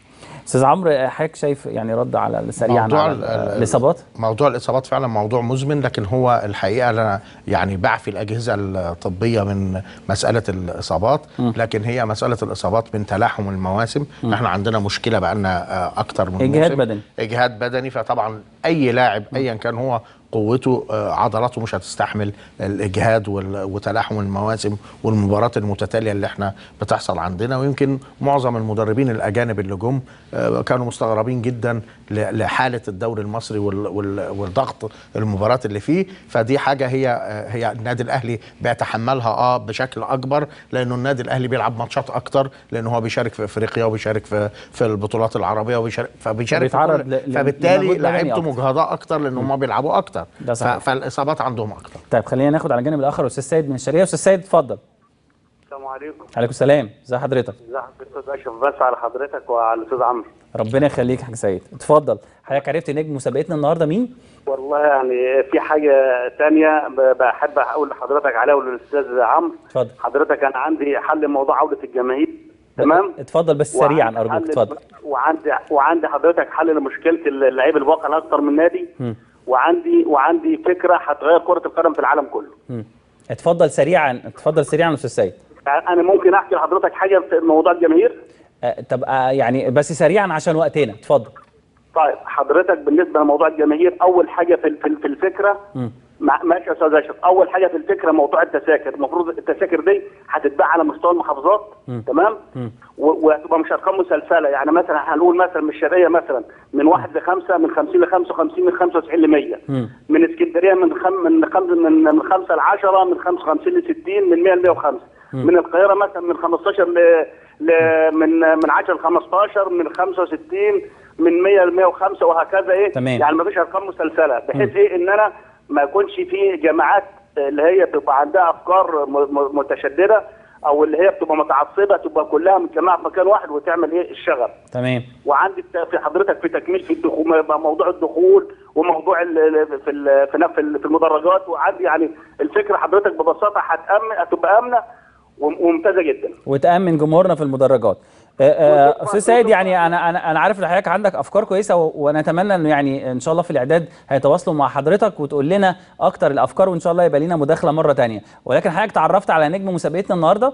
استاذ عمرو حضرتك شايف يعني رد على سريعا موضوع على ال- ال- الاصابات موضوع الاصابات فعلا موضوع مزمن لكن هو الحقيقه انا يعني بعفي الاجهزه الطبيه من مساله الاصابات لكن هي مساله الاصابات من تلاحم المواسم احنا عندنا مشكله بقى لنا اكتر من إجهاد موسم. بدني. اجهاد بدني فطبعا اي لاعب ايا كان هو قوته آه، عضلاته مش هتستحمل الاجهاد وال- وتلاحم المواسم والمباريات المتتاليه اللي احنا بتحصل عندنا ويمكن معظم المدربين الاجانب اللي جم آه، كانوا مستغربين جدا ل- لحاله الدوري المصري وال- وال- والضغط المباريات اللي فيه فدي حاجه هي آه، هي النادي الاهلي بيتحملها اه بشكل اكبر لانه النادي الاهلي بيلعب ماتشات اكتر لانه هو بيشارك في افريقيا وبيشارك في في البطولات العربيه وبيشارك فبيشارك في فبيتعرض كل- ل- ل- فبالتالي لمجهود بدني لعيبته أكتر. مجهده اكتر لان هم بيلعبوا اكتر ده صحيح. ف- فالاصابات عندهم اكتر طيب خلينا ناخد على الجانب الاخر استاذ سيد من الشرقيه استاذ سيد اتفضل السلام عليكم عليكم السلام ازي حضرتك ازي حضرتك استاذ اشرف بس على حضرتك وعلى الاستاذ عمرو ربنا يخليك يا حاج سيد اتفضل حضرتك عرفت نجم مسابقتنا النهارده مين والله يعني في حاجه تانية ب- بحب اقول لحضرتك عليها وللاستاذ عمرو اتفضل حضرتك انا عندي حل موضوع عوده الجماهير تمام اتفضل بس سريعا وعندي ارجوك حل- اتفضل وعندي وعندي حضرتك حل لمشكله اللعيب الواقع لاكثر من نادي مم. وعندي وعندي فكره هتغير كره القدم في العالم كله مم. اتفضل سريعا اتفضل سريعا يا استاذ سيد يعني انا ممكن احكي لحضرتك حاجه في موضوع الجماهير أه طب أه يعني بس سريعا عشان وقتنا اتفضل طيب حضرتك بالنسبه لموضوع الجماهير اول حاجه في في في الفكره مم. مع- ماشي يا استاذ اشرف اول حاجه في الفكره موضوع التذاكر المفروض التذاكر دي هتتباع على مستوى المحافظات تمام و- وهتبقى مش ارقام مسلسله يعني مثلا هنقول مثلا من الشرقيه مثلا من واحد لخمسه من 50 ل 55 من 95 ل 100 مم. من اسكندريه من خم من خمس من من 5 ل 10 من 55 ل 60 من 100 ل 105 من القاهره مثلا من 15 ل, ل من من 10 ل 15 من 65 من 100 ل 105 وهكذا ايه تمام. يعني ما فيش ارقام مسلسله بحيث ايه ان انا ما يكونش في جماعات اللي هي بتبقى عندها افكار م- م- متشدده او اللي هي بتبقى متعصبه تبقى كلها متجمعه في مكان واحد وتعمل ايه الشغب تمام وعندي الت- في حضرتك في تكميل في الدخول موضوع الدخول وموضوع ال- ال- في ال- في ن- في ال- في المدرجات وعندي يعني الفكره حضرتك ببساطه هتامن هتبقى امنه وم- وممتازه جدا وتامن جمهورنا في المدرجات آه، آه، استاذ سيد يعني انا انا انا عارف ان حضرتك عندك افكار كويسه و- ونتمنى انه يعني ان شاء الله في الاعداد هيتواصلوا مع حضرتك وتقول لنا اكتر الافكار وان شاء الله يبقى لينا مداخله مره تانية ولكن حضرتك تعرفت على نجم مسابقتنا النهارده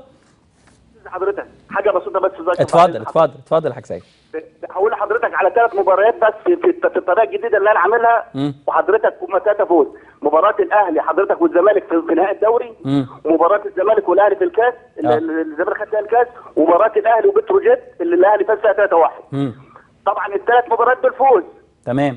حضرتك حاجه بسيطه بس زي اتفضل اتفضل اتفضل يا حاج سيد هقول لحضرتك على ثلاث مباريات بس في, في, في الطريقه الجديده اللي انا عاملها مم. وحضرتك هم ثلاثه فوز مباراه الاهلي حضرتك والزمالك في, في نهائي الدوري مم. ومباراه الزمالك والاهلي في الكاس اللي آه. اللي الزمالك خد فيها الكاس ومباراه الاهلي وبتروجيت اللي الاهلي فاز فيها 3-1 مم. طبعا الثلاث مباريات بالفوز تمام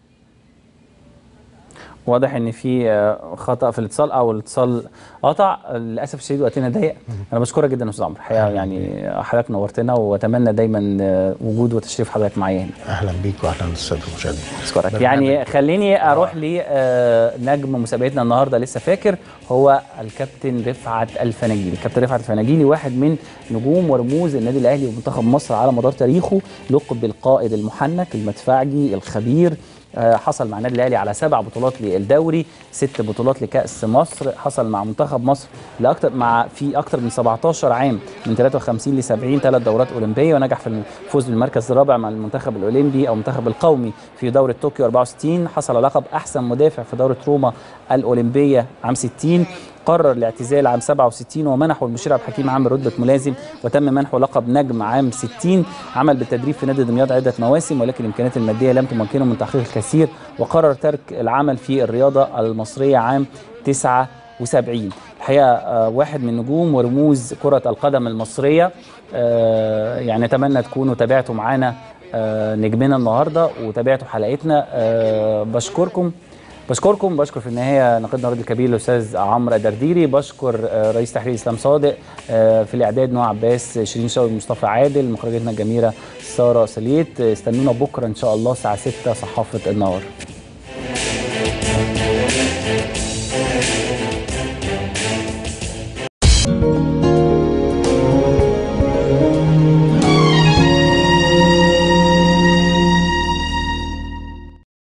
واضح ان في آه، خطا في الاتصال او الاتصال قطع للاسف الشديد وقتنا ضيق انا بشكرك جدا يا استاذ عمرو الحقيقه يعني حضرتك نورتنا واتمنى دايما آه، وجود وتشريف حضرتك معايا هنا اهلا بيك واهلا بالساده المشاهدين اشكرك برنامج- يعني خليني اروح لنجم مسابقتنا النهارده لسه فاكر هو الكابتن رفعت الفناجيلي الكابتن رفعت الفناجيلي واحد من نجوم ورموز النادي الاهلي ومنتخب مصر على مدار تاريخه لقب بالقائد المحنك المدفعجي الخبير آه، حصل مع النادي الاهلي على سبع بطولات للدوري ست بطولات لكاس مصر حصل مع منتخب مصر لاكثر مع في اكثر من 17 عام من 53 ل 70 ثلاث دورات اولمبيه ونجح في الفوز بالمركز الرابع مع المنتخب الاولمبي او المنتخب القومي في دوره طوكيو 64 حصل على لقب احسن مدافع في دوره روما الاولمبيه عام 60 قرر الاعتزال عام 67 ومنحه المشير عبد الحكيم عامر رتبه ملازم وتم منحه لقب نجم عام 60 عمل بالتدريب في نادي دمياط عده مواسم ولكن الامكانيات الماديه لم تمكنه من تحقيق الكثير وقرر ترك العمل في الرياضه المصريه عام 79 الحقيقه آه، واحد من نجوم ورموز كره القدم المصريه آه، يعني اتمنى تكونوا تابعتوا معانا آه، نجمنا النهارده وتابعتوا حلقتنا آه، بشكركم بشكركم بشكر في النهايه ناقدنا الرياضي الكبير الاستاذ عمرو الدرديري بشكر آه، رئيس تحرير اسلام صادق آه، في الاعداد نوع عباس شيرين شوقي مصطفى عادل مخرجتنا الجميله ساره سليت استنونا بكره ان شاء الله الساعه 6 صحافه النهار